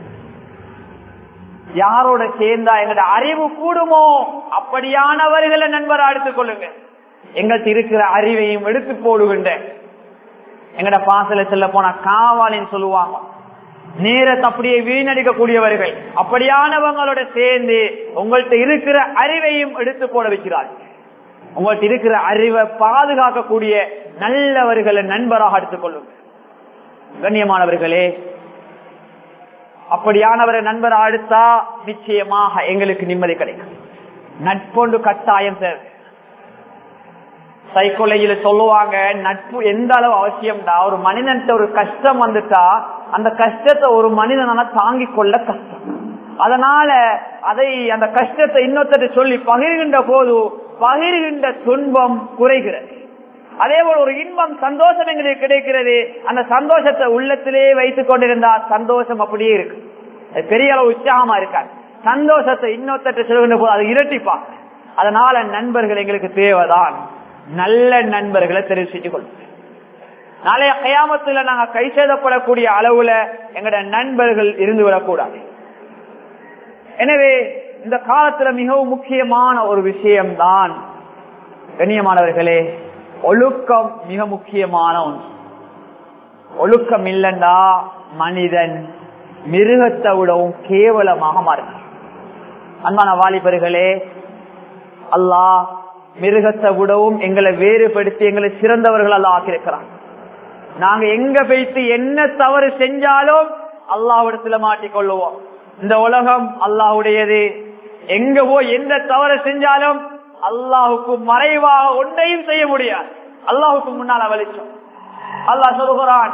யாரோட சேர்ந்தா எங்கட அறிவு கூடுமோ அப்படியானவர்களை நண்பரா எடுத்துக் கொள்ளுங்க எங்கள்கிட்ட இருக்கிற அறிவையும் எடுத்து போடுகின்ற எங்கட பாசல செல்ல போனா காவாலின்னு சொல்லுவாங்க நேரத்தை அப்படியே வீணடிக்கக்கூடியவர்கள் அப்படியானவங்களோட சேர்ந்து உங்கள்கிட்ட இருக்கிற அறிவையும் எடுத்து போட வைக்கிறார்கள் உங்கள்கிட்ட இருக்கிற அறிவை பாதுகாக்கக்கூடிய நல்லவர்களை நண்பராக எடுத்துக் கொள்ளுங்க கண்ணியமானவர்களே அப்படியானவரை நண்பர் அடுத்தா நிச்சயமாக எங்களுக்கு நிம்மதி கிடைக்கும் நட்பொண்டு கட்டாயம் தேவை சைக்கோலஜில சொல்லுவாங்க நட்பு எந்த அளவு அவசியம்டா ஒரு மனிதன்ட்ட ஒரு கஷ்டம் வந்துட்டா அந்த கஷ்டத்தை ஒரு மனிதனால தாங்கிக் கொள்ள கஷ்டம் அதனால அதை அந்த கஷ்டத்தை இன்னொருத்தர் சொல்லி பகிர்கின்ற போது பகிர்கின்ற துன்பம் குறைகிறது அதே போல ஒரு இன்பம் சந்தோஷம் எங்களுக்கு கிடைக்கிறது அந்த சந்தோஷத்தை உள்ளத்திலே வைத்துக் கொண்டிருந்தா சந்தோஷம் அப்படியே இருக்கு அது பெரிய அளவு உற்சாகமா இருக்காது சந்தோஷத்தை இன்னொருத்தட்ட சொல்கின்ற போது அது இரட்டிப்பாங்க அதனால நண்பர்கள் எங்களுக்கு தேவைதான் நல்ல நண்பர்களை தெரிவு செஞ்சு கொள்ளும் நாளைய கயாமத்துல நாங்க கை சேதப்படக்கூடிய அளவுல எங்கட நண்பர்கள் இருந்து விடக்கூடாது எனவே இந்த காலத்துல மிகவும் முக்கியமான ஒரு விஷயம்தான் கண்ணியமானவர்களே ஒழுக்கம் மிக முக்கியமான ஒன்று ஒழுக்கம் இல்லைண்டா மனிதன் மிருகத்தை விடவும் கேவலமாக மாறுகிறான் அன்பான வாலிபர்களே அல்லாஹ் மிருகத்தை விடவும் எங்களை வேறுபடுத்தி எங்களை சிறந்தவர்கள் அல்ல ஆக்கியிருக்கிறான் நாங்க எங்க போயிட்டு என்ன தவறு செஞ்சாலும் அல்லாவிடத்துல மாட்டிக்கொள்ளுவோம் இந்த உலகம் அல்லாஹுடையது எங்க போய் எந்த தவறு செஞ்சாலும் அல்லாஹுக்கு மறைவாக ஒன்றையும் செய்ய முடியாது அல்லாஹுக்கு முன்னால் வெளிச்சம் அல்லாஹ் சொல்கிறான்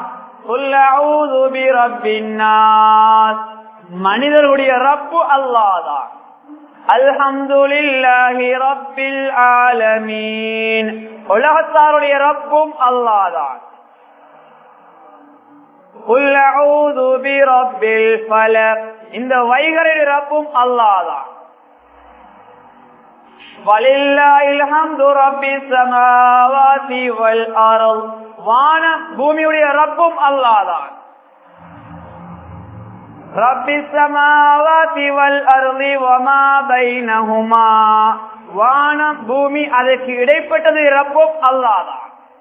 மனிதர்களுடைய ரப்பு அல்லாதான் அல்ஹம்துலில்லாஹி ரப்பில் ஆலமீன் உலகத்தாருடைய ரப்பும் அல்லாதான் இந்த வைகரை ரப்பும் அல்லாதான் வான பூமியுடைய ரப்பும் அல்லாதான் வானம் பூமி அதற்கு இடைப்பட்டது ரப்பும் அல்லாதான்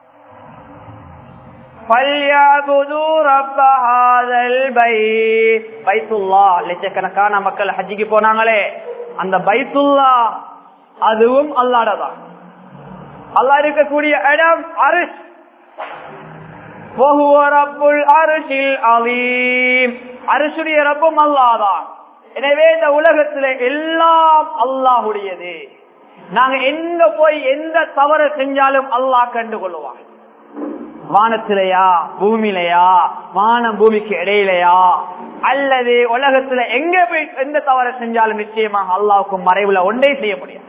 லட்சக்கணக்கான மக்கள் ஹஜ்ஜிக்கு போனாங்களே அந்த பைத்துல்லா அதுவும் அல்லாடதான் அல்லா இருக்கக்கூடிய இடம் அரிஷ் அரிசுடைய ரப்பும் அல்லாதான் எனவே இந்த உலகத்துல எல்லாம் அல்லாஹுடையது நாங்க எங்க போய் எந்த தவறு செஞ்சாலும் அல்லாஹ் கண்டு கொள்ளுவான் வானத்திலையா பூமியிலையா வானம் பூமிக்கு இடையிலையா அல்லது உலகத்துல எங்க போய் எந்த தவறு செஞ்சாலும் நிச்சயமாக அல்லாவுக்கு மறைவுல ஒன்றே செய்ய முடியும்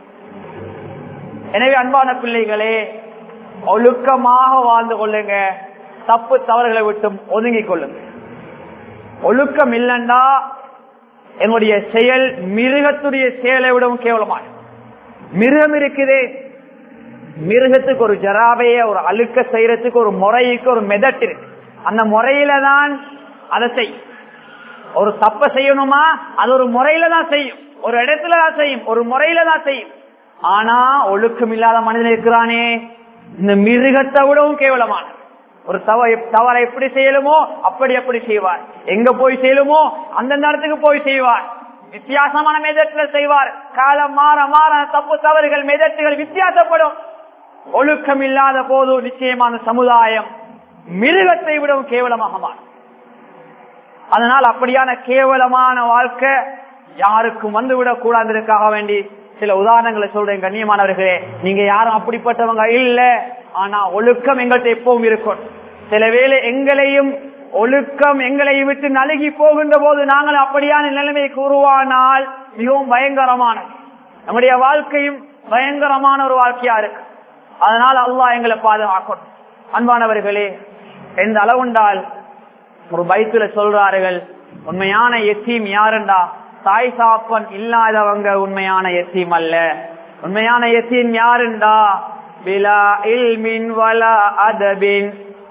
எனவே அன்பான பிள்ளைகளே ஒழுக்கமாக வாழ்ந்து கொள்ளுங்க தப்பு தவறுகளை விட்டும் ஒதுங்கிக் கொள்ளுங்க ஒழுக்கம் இல்லைன்னா என்னுடைய செயல் மிருகத்துடைய செயலை விடவும் கேவலமாக மிருகம் இருக்குதே மிருகத்துக்கு ஒரு ஜராவைய ஒரு அழுக்க செய்யறதுக்கு ஒரு முறைக்கு ஒரு மெதட் இருக்கு அந்த முறையில தான் அதை செய்யும் ஒரு தப்ப செய்யணுமா அது ஒரு முறையில தான் செய்யும் ஒரு இடத்துல தான் செய்யும் ஒரு முறையில தான் செய்யும் ஆனா ஒழுக்கம் இல்லாத மனிதன் இருக்கிறானே இந்த மிருகத்தை விடவும் கேவலமான ஒரு தவ தவறை எப்படி செய்யலுமோ அப்படி அப்படி செய்வார் எங்க போய் செய்யலுமோ அந்த நேரத்துக்கு போய் செய்வார் வித்தியாசமான மெதட்ல செய்வார் காலம் மாற மாற தப்பு தவறுகள் மெதட்டுகள் வித்தியாசப்படும் ஒழுக்கம் இல்லாத போது நிச்சயமான சமுதாயம் மிருகத்தை விடவும் கேவலமாக மாறும் அதனால் அப்படியான கேவலமான வாழ்க்கை யாருக்கும் வந்துவிடக் கூடாததற்காக வேண்டி சில உதாரணங்களை சொல்றேன் கண்ணியமானவர்களே நீங்க யாரும் அப்படிப்பட்டவங்க இல்ல ஆனா ஒழுக்கம் எங்கள்கிட்ட எப்பவும் இருக்கும் சில வேளை எங்களையும் ஒழுக்கம் எங்களை விட்டு நழுகி போகின்ற போது நாங்கள் அப்படியான நிலைமைக்கு உருவானால் மிகவும் பயங்கரமான நம்முடைய வாழ்க்கையும் பயங்கரமான ஒரு வாழ்க்கையா இருக்கு அதனால அல்லாஹ் எங்களை பாதுகாக்கணும் அன்பானவர்களே எந்த அளவுண்டால் ஒரு பைத்துல சொல்றார்கள் உண்மையான எத்தீம் யாருண்டா தாய் சாப்பன் இல்லாதவங்க உண்மையான எத்தீம் அல்ல உண்மையான எத்தீம் யாருண்டா பிலா இல்மின் வலா அதபின்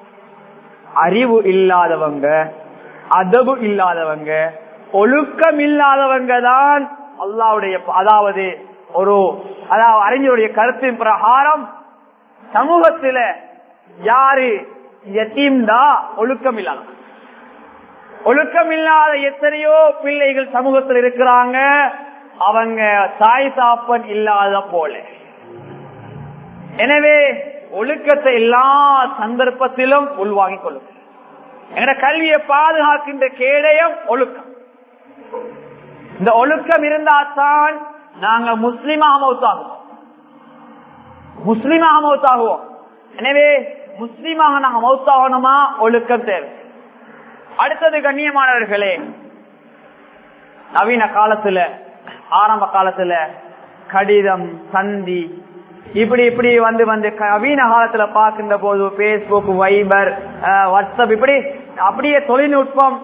அறிவு இல்லாதவங்க அதபு இல்லாதவங்க ஒழுக்கம் இல்லாதவங்க தான் அல்லாவுடைய அதாவது ஒரு அதாவது அறிஞருடைய கருத்தின் பிரகாரம் சமூகத்துல யாரு எத்தீம்டா ஒழுக்கம் இல்லாதவங்க ஒழுக்கம் இல்லாத எத்தனையோ பிள்ளைகள் சமூகத்தில் இருக்கிறாங்க அவங்க தாய் சாப்பன் இல்லாத போல எனவே ஒழுக்கத்தை எல்லா சந்தர்ப்பத்திலும் உள்வாங்கிக் கொள்ளும் எங்கட கல்வியை பாதுகாக்கின்ற கேடயம் ஒழுக்கம் இந்த ஒழுக்கம் இருந்தால்தான் நாங்க முஸ்லிமாக மௌத்தாகுவோம் முஸ்லிமாக மௌத்தாகுவோம் எனவே முஸ்லிமாக நாங்க மௌத்தாகணுமா ஒழுக்கம் தேவை அடுத்தது கண்ணியமானவர்களே நவீன காலத்துல ஆரம்ப காலத்துல கடிதம் சந்தி இப்படி இப்படி வந்து வந்து நவீன காலத்துல பார்க்கின்ற போது பேஸ்புக் வைபர் வாட்ஸ்அப் இப்படி அப்படியே தொழில்நுட்பம்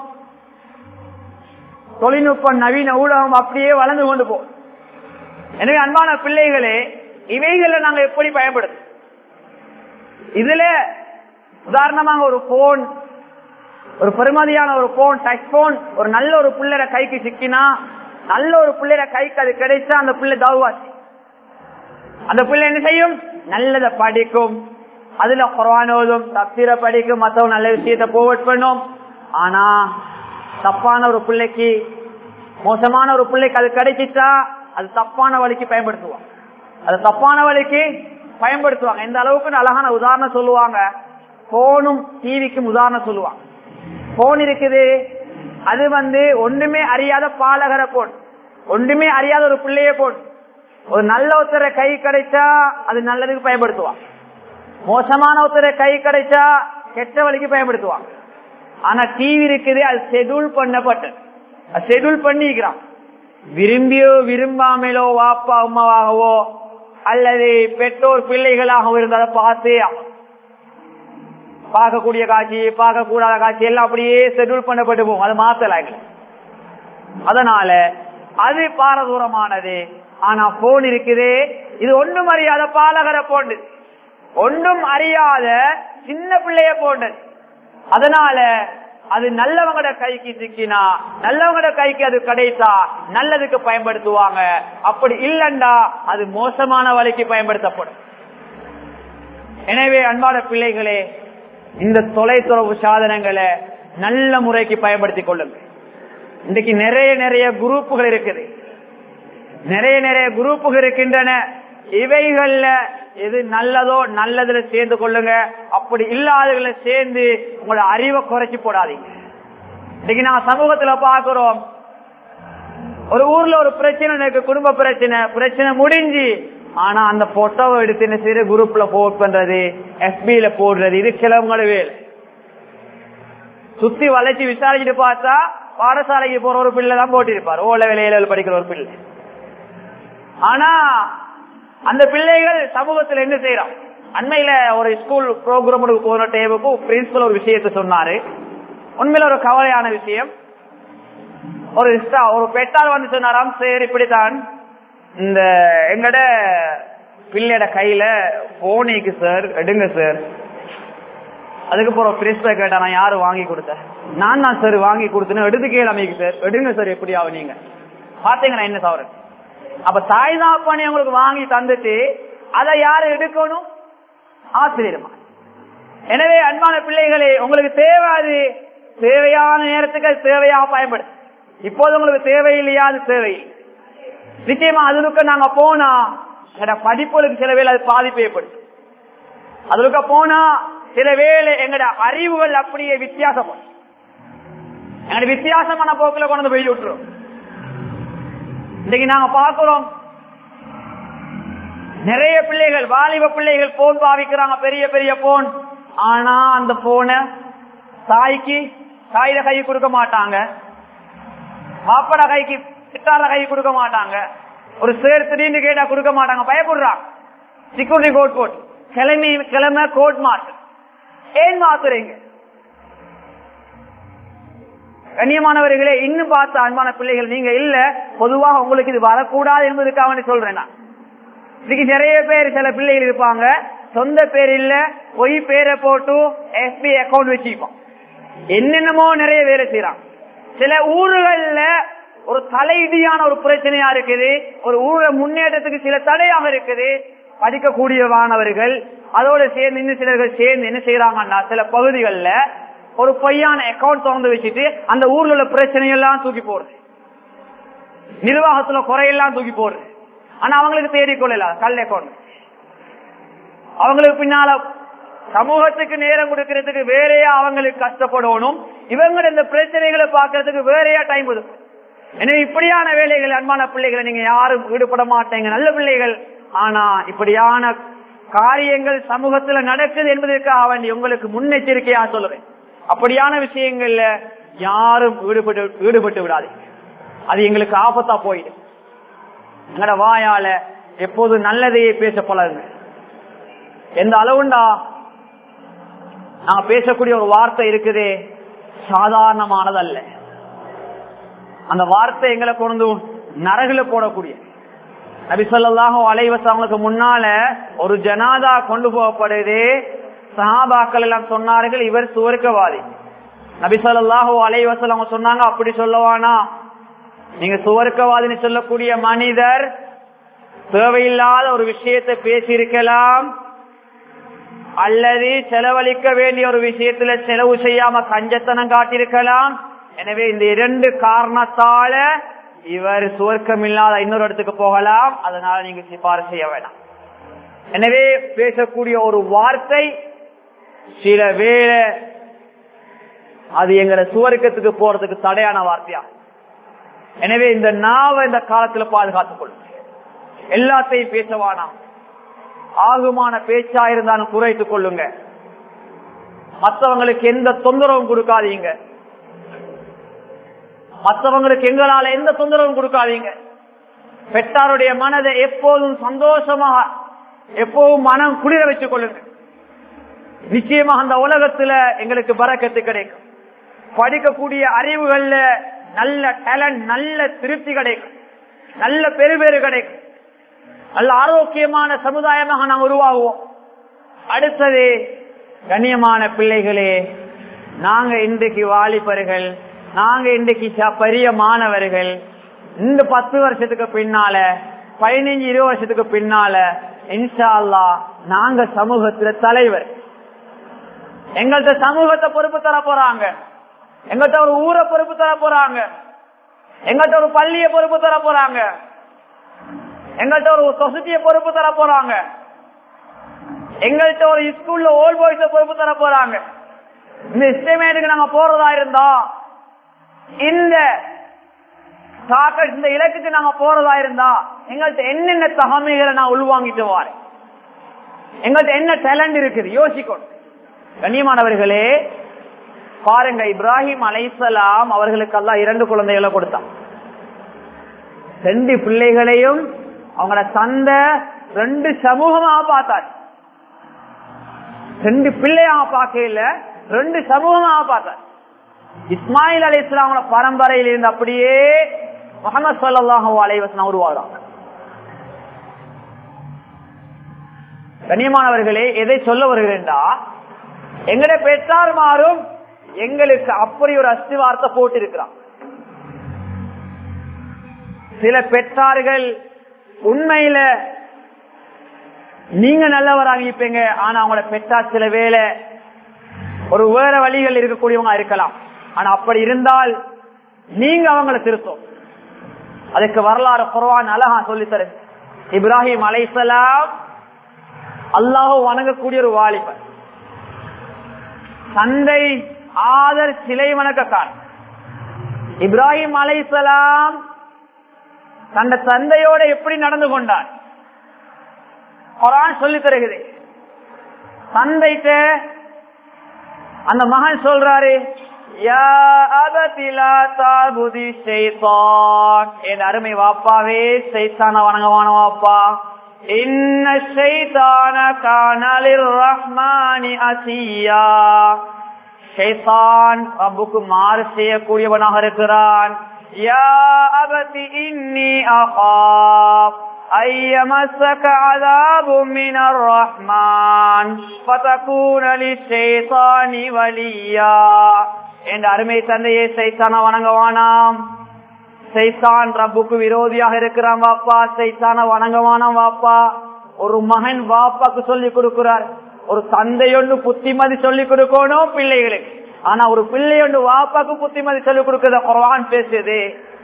தொழில்நுட்பம் நவீன ஊடகம் அப்படியே வளர்ந்து கொண்டு போ எனவே அன்பான பிள்ளைகளே இவைகளை நாங்க எப்படி பயன்படுத்தும் இதுல உதாரணமாக ஒரு போன் ஒரு பெருமதியான ஒரு போன் டச் போன் ஒரு நல்ல ஒரு பிள்ளைற கைக்கு சிக்கினா நல்ல ஒரு பிள்ளைற கைக்கு அது கிடைச்சா அந்த பிள்ளை தவுவாச்சு அந்த பிள்ளை என்ன செய்யும் நல்லத படிக்கும் அதுல குரானோதும் தப்சீர படிக்கும் மத்தவங்க நல்ல விஷயத்த போவட் பண்ணும் ஆனா தப்பான ஒரு பிள்ளைக்கு மோசமான ஒரு பிள்ளைக்கு அது கிடைச்சிட்டா அது தப்பான வழிக்கு பயன்படுத்துவாங்க அது தப்பான வழிக்கு பயன்படுத்துவாங்க இந்த அளவுக்கு அழகான உதாரணம் சொல்லுவாங்க போனும் டிவிக்கும் உதாரணம் சொல்லுவாங்க போன் இருக்குது அது வந்து ஒன்றுமே அறியாத பாலகர போன் ஒன்றுமே அறியாத ஒரு பிள்ளைய போன் ஒரு நல்ல ஒருத்தரை கை கிடைச்சா அது நல்லதுக்கு பயன்படுத்துவான் மோசமான ஒருத்தரை கை கிடைச்சா கெட்ட வழிக்கு பயன்படுத்துவாங்க ஆனா டிவி இருக்குது அது ஷெடியூல் பண்ணப்பட்டது அது ஷெடியூல் பண்ணிக்கிறான் விரும்பியோ விரும்பாமலோ வாப்பா அம்மாவாகவோ அல்லது பெற்றோர் பிள்ளைகளாகவும் இருந்ததை பார்த்தே பார்க்கக்கூடிய காட்சி பார்க்க கூடாத காட்சி எல்லாம் அப்படியே ஷெடியூல் பண்ணப்பட்டு போகும் அது மாத்தலாங்க அதனால அது பாரதூரமானது ஆனா போன் இருக்குது இது ஒன்றும் அறியாத பாலகரை போன்று ஒன்றும் அறியாத சின்ன பிள்ளைய போன்றது அதனால அது நல்லவங்களோட கைக்கு சிக்கினா நல்லவங்களோட கைக்கு அது கிடைத்தா நல்லதுக்கு பயன்படுத்துவாங்க அப்படி இல்லண்டா அது மோசமான வழிக்கு பயன்படுத்தப்படும் எனவே அன்பான பிள்ளைகளே இந்த தொலைத்தொடர்பு சாதனங்களை நல்ல முறைக்கு பயன்படுத்திக் கொள்ளுங்க இன்றைக்கு நிறைய நிறைய குரூப்புகள் இருக்குது நிறைய நிறைய குரூப்புகள் இருக்கின்றன இவைகள்ல எது நல்லதோ நல்லதுல சேர்ந்து கொள்ளுங்க அப்படி இல்லாததுல சேர்ந்து உங்களோட அறிவை குறைச்சி போடாதீங்க இன்னைக்கு நான் சமூகத்துல பாக்குறோம் ஒரு ஊர்ல ஒரு பிரச்சனை இருக்கு குடும்ப பிரச்சனை பிரச்சனை முடிஞ்சு ஆனா அந்த போட்டோவை எடுத்து என்ன செய்யற குரூப்ல போட் பண்றது எஸ்பில போடுறது இது கிளம்புங்கள வேலை சுத்தி வளைச்சு விசாரிச்சுட்டு பார்த்தா பாடசாலைக்கு போற ஒரு பிள்ளை தான் போட்டிருப்பார் ஓல வேலையில படிக்கிற ஒரு பிள்ளை ஆனா அந்த பிள்ளைகள் சமூகத்தில் என்ன செய்யறான் அண்மையில ஒரு ஸ்கூல் ப்ரோக்ராமுக்கு போன டைமுக்கு பிரின்சிபல் ஒரு விஷயத்த சொன்னாரு உண்மையில ஒரு கவலையான விஷயம் ஒரு ஸ்டா- ஒரு பெற்றார் வந்து சொன்னாராம் சரி இப்படித்தான் இந்த எங்கட பிள்ளையோட கையில போனிக்கு சார் எடுங்க சார் அதுக்கு போற பிரின்சிபல் கேட்டா நான் யாரு வாங்கி கொடுத்தேன் நான் தான் சார் வாங்கி கொடுத்தேன்னு எடுத்து கேளாமைக்கு சார் எடுங்க சார் எப்படியாவது நீங்க பாத்தீங்கன்னா என்ன தவறு அப்ப தாய் தாப்பானி உங்களுக்கு வாங்கி தந்துட்டு அதை யாரு எடுக்கணும் ஆசிரியருமா எனவே அன்பான பிள்ளைகளே உங்களுக்கு தேவை அது தேவையான நேரத்துக்கு அது தேவையாக பயன்படும் இப்போது உங்களுக்கு தேவையில்லையா அது தேவையில்லை நிச்சயமா அதுக்கு நாங்க போனா எங்கட படிப்புகளுக்கு சில வேளை அது பாதிப்பு ஏற்படும் அதுக்கு போனா சில வேளை எங்கட அறிவுகள் அப்படியே வித்தியாசப்படும் எங்கட வித்தியாசமான போக்குல கொண்டு வந்து போய் விட்டுரும் இன்னைக்கு நாங்க பார்க்கிறோம் நிறைய பிள்ளைகள் வாலிப பிள்ளைகள் போன் பாவிக்கிறாங்க பெரிய பெரிய போன் ஆனா அந்த போனை தாய்க்கு தாயில கை கொடுக்க மாட்டாங்க மாப்பட கைக்கு பிட்டால கை கொடுக்க மாட்டாங்க ஒரு சேர் திடீர்னு கேட்டா கொடுக்க மாட்டாங்க பயப்படுறாங்க செக்யூரிட்டி கோட் போட்டு கிளம்பி கிளம்ப கோட் மாட்டு ஏன் மாத்துறீங்க கண்ணியமானவர்களே இன்னும் பார்த்த அன்பான பிள்ளைகள் நீங்க இல்ல பொதுவாக உங்களுக்கு இது வரக்கூடாது என்பதுக்காக வேண்டி சொல்றேன் நான் இன்னைக்கு நிறைய பேர் சில பிள்ளைகள் இருப்பாங்க சொந்த பேர் இல்ல பொய் பேரை போட்டு எஸ்பி அக்கௌண்ட் வச்சுப்போம் என்னென்னமோ நிறைய வேலை செய்யறாங்க சில ஊர்கள்ல ஒரு தலையிடியான ஒரு பிரச்சனையா இருக்குது ஒரு ஊர முன்னேற்றத்துக்கு சில தடையாக இருக்குது படிக்கக்கூடிய மாணவர்கள் அதோட சேர்ந்து இன்னும் சிலர்கள் சேர்ந்து என்ன செய்யறாங்கன்னா சில பகுதிகளில் ஒரு பொய்யான அக்கௌண்ட் திறந்து வச்சுட்டு அந்த ஊர்ல உள்ள பிரச்சனையெல்லாம் தூக்கி போடுறது நிர்வாகத்துல குறையெல்லாம் தூக்கி போடுறது ஆனா அவங்களுக்கு தேடிக்கொள்ளல கல் அக்கௌண்ட் அவங்களுக்கு பின்னால சமூகத்துக்கு நேரம் கொடுக்கறதுக்கு வேறையா அவங்களுக்கு கஷ்டப்படணும் இவங்க இந்த பிரச்சனைகளை பாக்குறதுக்கு வேறையா டைம் கொடுக்கும் எனவே இப்படியான வேலைகள் அன்பான பிள்ளைகளை நீங்க யாரும் ஈடுபட மாட்டீங்க நல்ல பிள்ளைகள் ஆனா இப்படியான காரியங்கள் சமூகத்துல நடக்குது என்பதற்காக வேண்டி உங்களுக்கு முன்னெச்சரிக்கையா சொல்லுவேன் அப்படியான விஷயங்கள்ல யாரும் ஈடுபட்டு ஈடுபட்டு விடாதீங்க அது எங்களுக்கு ஆபத்தா போயிடும் எங்கட வாயால எப்போது நல்லதையே பேச பழகுங்க எந்த அளவுண்டா நாங்க பேசக்கூடிய ஒரு வார்த்தை இருக்குதே சாதாரணமானதல்ல அந்த வார்த்தை எங்களை கொண்டு நரகுல போடக்கூடிய நபி சொல்லாஹோ அலைவசவங்களுக்கு முன்னால ஒரு ஜனாதா கொண்டு போகப்படுது சஹாபாக்கள் எல்லாம் சொன்னார்கள் இவர் சுவர்க்கவாதி நபி சொல்லாஹோ அலைவசல் அவங்க சொன்னாங்க அப்படி சொல்லவானா நீங்க சுவர்க்கவாதின்னு சொல்லக்கூடிய மனிதர் தேவையில்லாத ஒரு விஷயத்தை பேசியிருக்கலாம் அல்லது செலவழிக்க வேண்டிய ஒரு விஷயத்துல செலவு செய்யாம கஞ்சத்தனம் காட்டியிருக்கலாம் எனவே இந்த இரண்டு காரணத்தால இவர் சுவர்க்கம் இல்லாத இன்னொரு இடத்துக்கு போகலாம் அதனால நீங்க சிபாரிசு செய்ய வேண்டாம் எனவே பேசக்கூடிய ஒரு வார்த்தை சில வேளை அது எங்களை சுவர்க்கத்துக்கு போறதுக்கு தடையான வார்த்தையா எனவே இந்த நாவை இந்த காலத்துல பாதுகாத்துக் கொள்ளும் எல்லாத்தையும் பேசவானாம் ஆகுமான பேச்சா இருந்தாலும் குறைத்துக் கொள்ளுங்க மற்றவங்களுக்கு எந்த தொந்தரவும் கொடுக்காதீங்க மற்றவங்களுக்கு எங்களால எந்த தொந்தரவும் கொடுக்காதீங்க பெற்றாருடைய மனதை எப்போதும் சந்தோஷமாக எப்போதும் மனம் குளிர வச்சுக் கொள்ளுங்க நிச்சயமாக அந்த உலகத்துல எங்களுக்கு பறக்கத்து கிடைக்கும் படிக்கக்கூடிய அறிவுகள்ல நல்ல டேலண்ட் நல்ல திருப்தி கிடைக்கும் நல்ல பெருபேறு கிடைக்கும் நல்ல ஆரோக்கியமான சமுதாயமாக நாம் உருவாகுவோம் அடுத்தது கண்ணியமான பிள்ளைகளே நாங்க இன்றைக்கு வாலிபர்கள் நாங்க இன்றைக்கு ச- பெரிய மாணவர்கள் இந்த பத்து வருஷத்துக்கு பின்னால பதினைஞ்சு இருபது வருஷத்துக்கு பின்னால இன்ஷா அல்லாஹ் நாங்க சமூகத்துல தலைவர் எங்கள்கிட்ட சமூகத்தை பொறுப்பு தர போறாங்க எங்கள்கிட்ட ஒரு ஊரை பொறுப்பு தர போறாங்க எங்கள்கிட்ட ஒரு பள்ளியை பொறுப்பு தர போறாங்க எங்கள்கிட்ட ஒரு சொசைட்டியை பொறுப்பு தர போறாங்க எங்கள்கிட்ட ஒரு ஸ்கூல்ல ஓல்ட் பாய்ஸ பொறுப்பு தர போறாங்க இந்த எஸ்டிமேட்டுக்கு நாங்க போறதா இருந்தா இந்த டாக்டர் இந்த இலக்குக்கு நாங்க போறதா இருந்தா எங்கள்கிட்ட என்னென்ன தகமைகளை நான் உள்வாங்கிட்டு வாரேன் எங்கள்கிட்ட என்ன டேலண்ட் இருக்குது யோசிக்கணும் கண்ணியமானவர்களே பாருங்க இப்ராஹிம் அலைசலாம் அவர்களுக்கு எல்லாம் இரண்டு குழந்தைகளை கொடுத்தான் ரெண்டு பிள்ளைகளையும் அவங்களோட தந்தை ரெண்டு சமூகமா பார்த்தார் ரெண்டு பிள்ளையாக பார்க்கல ரெண்டு சமூகமாக பார்த்தார் இஸ்மாயில் அலி இஸ்லாமோட பரம்பரையில் இருந்து அப்படியே முகமது சல்லாஹூ அலைவசனம் உருவாகிறாங்க கண்ணியமானவர்களே எதை சொல்ல வருகிறேன்டா எங்கட பெற்றார் மாறும் எங்களுக்கு அப்படி ஒரு அஸ்திவார்த்தை போட்டு இருக்கிறான் சில பெற்றார்கள் உண்மையில நீங்க நல்லவராக இருப்பீங்க ஆனா அவங்களோட பெற்றார் சில வேலை ஒரு வேற வழிகள் இருக்கக்கூடியவங்க இருக்கலாம் ஆனா அப்படி இருந்தால் நீங்க அவங்கள திருத்தம் அதுக்கு வரலாறு குறவான் அழகா சொல்லித்தரு இப்ராஹிம் அலைசலாம் அல்லாஹ் வணங்கக்கூடிய ஒரு வாலிபர் தந்தை ஆதர் சிலை வணக்கக்காரன் இப்ராஹிம் அலைசலாம் தந்த தந்தையோட எப்படி நடந்து கொண்டார் குரான் சொல்லி தருகிறது தந்தைட்ட அந்த மகன் சொல்றாரு என் அருமை வாப்பாவே சைத்தான வணங்கவான வாப்பா இன்ன சைத்தான காணலிர் ரஹ்மானி அசியா ஷைத்தான் ரப்புக்கு மாறு செய்யக்கூடியவனாக இருக்கிறான் யா அபதி இன்னி அகாப் أن يمسك عذاب من الرحمن فتكون للشيطان وليا என்ற அருமை தந்தையை சைத்தான வணங்கவானாம் சைத்தான் ரப்புக்கு விரோதியாக இருக்கிறான் வாப்பா சைத்தான வணங்கவானாம் வாப்பா ஒரு மகன் வாப்பாக்கு சொல்லி கொடுக்கிறார் ஒரு தந்தையொன்று புத்திமதி சொல்லி கொடுக்கணும் பிள்ளைகளுக்கு ஆனா ஒரு பிள்ளையொன்று வாப்பாக்கு புத்திமதி சொல்லி கொடுக்கிறத குரான் பேசுது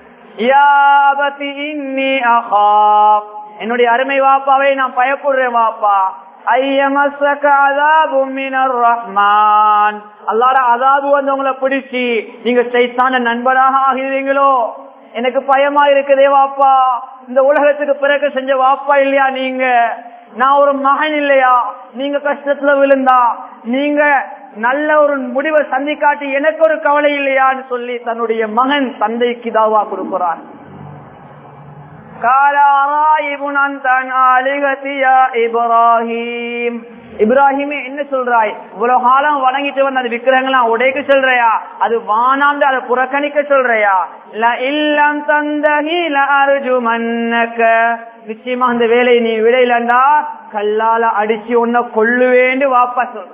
என்னுடைய அருமை வாப்பாவை நான் பயப்படுறேன் வாப்பா அல்லாட அதாபு வந்து உங்களை பிடிச்சி நீங்க சைத்தான நண்பராக ஆகிறீங்களோ எனக்கு பயமா இருக்குதே வாப்பா இந்த உலகத்துக்கு பிறகு செஞ்ச வாப்பா இல்லையா நீங்க நான் ஒரு மகன் இல்லையா நீங்க கஷ்டத்துல விழுந்தா நீங்க நல்ல ஒரு முடிவை சந்திக்காட்டி எனக்கு ஒரு கவலை இல்லையான்னு சொல்லி தன்னுடைய மகன் தந்தைக்கு தாவா கொடுக்கிறான் இப்ராஹிமே என்ன சொல்றாய் இவ்வளவு காலம் வணங்கிட்டு வந்த அந்த விக்கிரகங்களாம் உடைக்க சொல்றியா அது வானாந்து அதை புறக்கணிக்க சொல்றியா இல்லம் தந்தகி அருஜு மன்னக்க நிச்சயமா அந்த வேலையை நீ விடையிலண்டா கல்லால அடிச்சு உன்ன கொள்ளுவேண்டு வாப்பா சொல்ற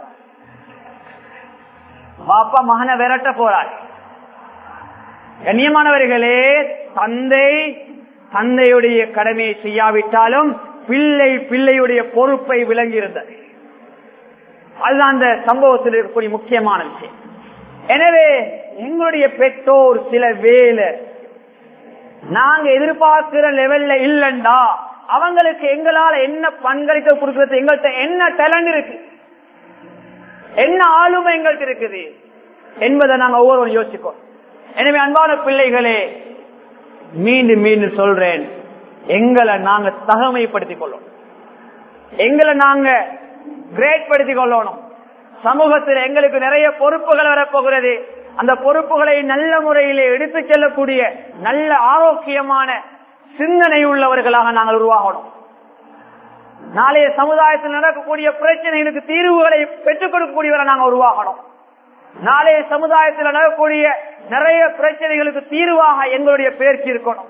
வாப்பா மகனை விரட்ட போறார் கண்ணியமானவர்களே தந்தை தந்தையுடைய கடமையை செய்யாவிட்டாலும் பிள்ளை பிள்ளையுடைய பொறுப்பை விளங்கி இருந்தது அதுதான் அந்த சம்பவத்தில் இருக்கக்கூடிய முக்கியமான விஷயம் எனவே எங்களுடைய பெற்றோர் சில வேலை நாங்க எதிர்பார்க்கிற லெவல்ல இல்லண்டா அவங்களுக்கு எங்களால என்ன பங்களிக்க கொடுக்கறது எங்கள்கிட்ட என்ன டேலண்ட் இருக்கு என்ன ஆளுமை எங்கள்கிட்ட இருக்குது என்பதை நாங்க ஒவ்வொருவரும் யோசிக்கோம் எனவே அன்பான பிள்ளைகளே மீண்டும் மீண்டும் சொல்றேன் எங்களை நாங்க தகமைப்படுத்திக் கொள்ளணும் எங்களை நாங்க கிரேட் படுத்திக் கொள்ளணும் சமூகத்தில் எங்களுக்கு நிறைய பொறுப்புகள் வரப்போகிறது அந்த பொறுப்புகளை நல்ல முறையிலே எடுத்து செல்லக்கூடிய நல்ல ஆரோக்கியமான சிந்தனை உள்ளவர்களாக நாங்கள் உருவாகணும் நாளைய சமுதாயத்தில் நடக்கக்கூடிய பிரச்சனைகளுக்கு தீர்வுகளை பெற்றுக் கொடுக்கக்கூடியவரை நாங்கள் உருவாகணும் நாளைய சமுதாயத்தில் நடக்கக்கூடிய நிறைய பிரச்சனைகளுக்கு தீர்வாக எங்களுடைய பேச்சு இருக்கணும்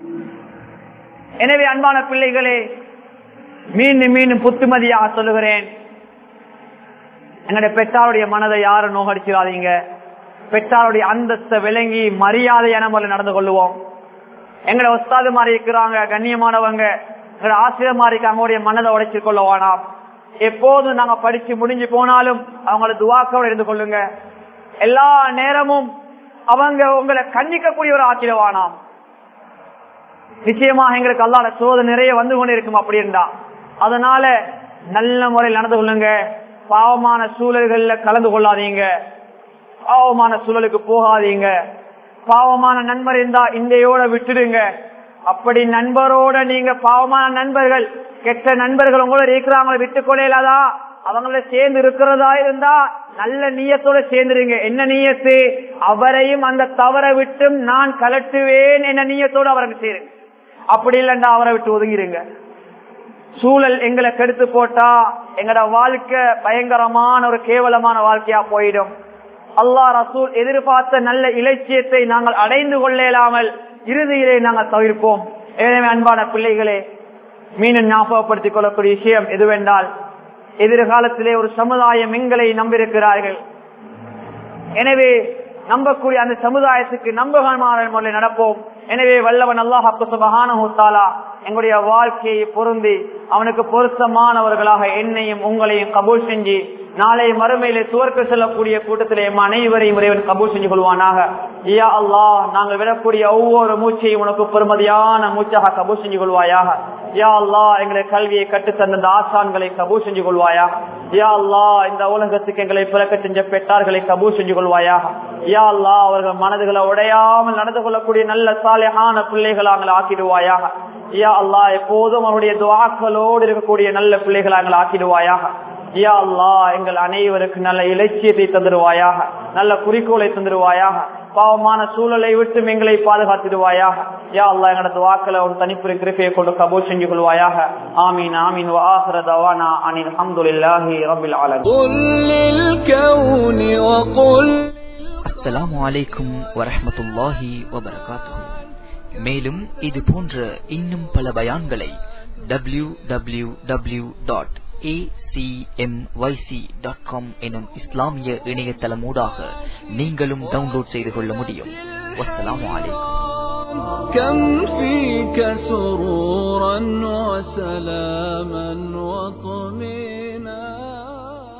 எனவே அன்பான பிள்ளைகளே மீண்டும் மீண்டும் புத்துமதியாக சொல்லுகிறேன் எங்களுடைய பெற்றாருடைய மனதை யாரும் நோகடிச்சிடாதீங்க பெற்றாருடைய அந்தஸ்தை விளங்கி மரியாதையான முறையில் நடந்து கொள்ளுவோம் எங்களை ஒஸ்தாது மாறி இருக்கிறாங்க கண்ணியமானவங்க எங்களை ஆசிரியர் மாறி அவங்களுடைய மனதை உடைச்சு கொள்ள வேணாம் எப்போதும் நாங்க படிச்சு முடிஞ்சு போனாலும் அவங்கள துவாக்கோட இருந்து கொள்ளுங்க எல்லா நேரமும் அவங்க உங்களை கண்டிக்கக்கூடிய ஒரு ஆக்கிரவானாம் நிச்சயமாக எங்களுக்கு அல்லாத சோதனை நிறைய வந்து கொண்டு இருக்கும் அப்படி இருந்தா அதனால நல்ல முறையில் நடந்து கொள்ளுங்க பாவமான சூழல்கள்ல கலந்து கொள்ளாதீங்க பாவமான சூழலுக்கு போகாதீங்க பாவமான நண்பர் இருந்தா இந்தையோட விட்டுடுங்க அப்படி நண்பரோட நீங்க பாவமான நண்பர்கள் கெட்ட நண்பர்கள் உங்களோட இருக்கிறாங்களோ விட்டுக் கொள்ளையிலாதா அவங்கள சேர்ந்து இருக்கிறதா இருந்தா நல்ல நீயத்தோட சேர்ந்துருங்க என்ன நீயத்து அவரையும் அந்த தவற விட்டும் நான் கலட்டுவேன் என்ன நீயத்தோட அவருக்கு சேருங்க அப்படி இல்லைண்டா அவரை விட்டு ஒதுங்கிருங்க சூழல் எங்களை கெடுத்து போட்டா எங்கட வாழ்க்கை பயங்கரமான ஒரு கேவலமான வாழ்க்கையா போயிடும் அல்லாஹ் ரசூல் எதிர்பார்த்த நல்ல இலட்சியத்தை நாங்கள் அடைந்து கொள்ளலாமல் இறுதியிலே நாங்கள் தவிர்ப்போம் எனவே அன்பான பிள்ளைகளே மீண்டும் ஞாபகப்படுத்திக் கொள்ளக்கூடிய விஷயம் எதுவென்றால் எதிர்காலத்திலே ஒரு சமுதாயம் எங்களை நம்பியிருக்கிறார்கள் எனவே நம்பக்கூடிய அந்த சமுதாயத்துக்கு நம்பகமான முறையில் நடப்போம் எனவே வல்லவன் அல்லாஹ் சுபஹானஹூத்தாலா எங்களுடைய வாழ்க்கையை பொருந்தி அவனுக்கு பொருத்தமானவர்களாக என்னையும் உங்களையும் கபூல் செஞ்சு நாளை மறுமையிலே துவர்க்க செல்லக்கூடிய கூட்டத்திலே எம் அனைவரையும் இறைவன் கபூல் செஞ்சு கொள்வானாக ஐயா அல்லாஹ் நாங்கள் விடக்கூடிய ஒவ்வொரு மூச்சையும் உனக்கு பெருமதியான மூச்சாக கபூல் செஞ்சு கொள்வாயாக யா அல்லா எங்களை கல்வியை கற்றுத்தந்த அந்த ஆசான்களை கபூல் செஞ்சு கொள்வாயா யா அல்லா இந்த உலகத்துக்கு எங்களை பிறக்க செஞ்ச பெற்றார்களை கபூல் செஞ்சு கொள்வாயாக யா அல்லா அவர்கள் மனதுகளை உடையாமல் நடந்து கொள்ளக்கூடிய நல்ல சாலையான பிள்ளைகளை அவங்களை ஆக்கிடுவாயாக யா அல்லா எப்போதும் அவருடைய துவாக்களோடு இருக்கக்கூடிய நல்ல பிள்ளைகளை அவங்களை ஆக்கிடுவாயாக யா அல்லா எங்கள் அனைவருக்கு நல்ல இலட்சியத்தை தந்துடுவாயாக நல்ல குறிக்கோளை தந்துடுவாயாக பாவமான சூழலை விட்டு எங்களை பாதுகாத்திடுவாயாக யா அல்லா எங்களது வாக்களை ஒரு தனிப்புரை கிருப்பையை கொண்டு கபூல் செஞ்சு கொள்வாயாக ஆமீன் ஆமீன் வாஹர தவானா அனில் அஹமதுல்லாஹி ரபில் ஆலமீன் قل للكون وقل அஸ்ஸலாமு அலைக்கும் வரஹ்மத்துல்லாஹி வபரகாத்துஹு மேலும் இது போன்ற இன்னும் பல பயான்களை டபிள்யூ டபிள்யூ டபிள்யூ டாட் எனும் இஸ்லாமிய இணையதளமூடாக நீங்களும் டவுன்லோட் செய்து கொள்ள முடியும் வஸ்ஸலாமு அலைக்கும் كم فيك سرورا وسلاما وطمئنا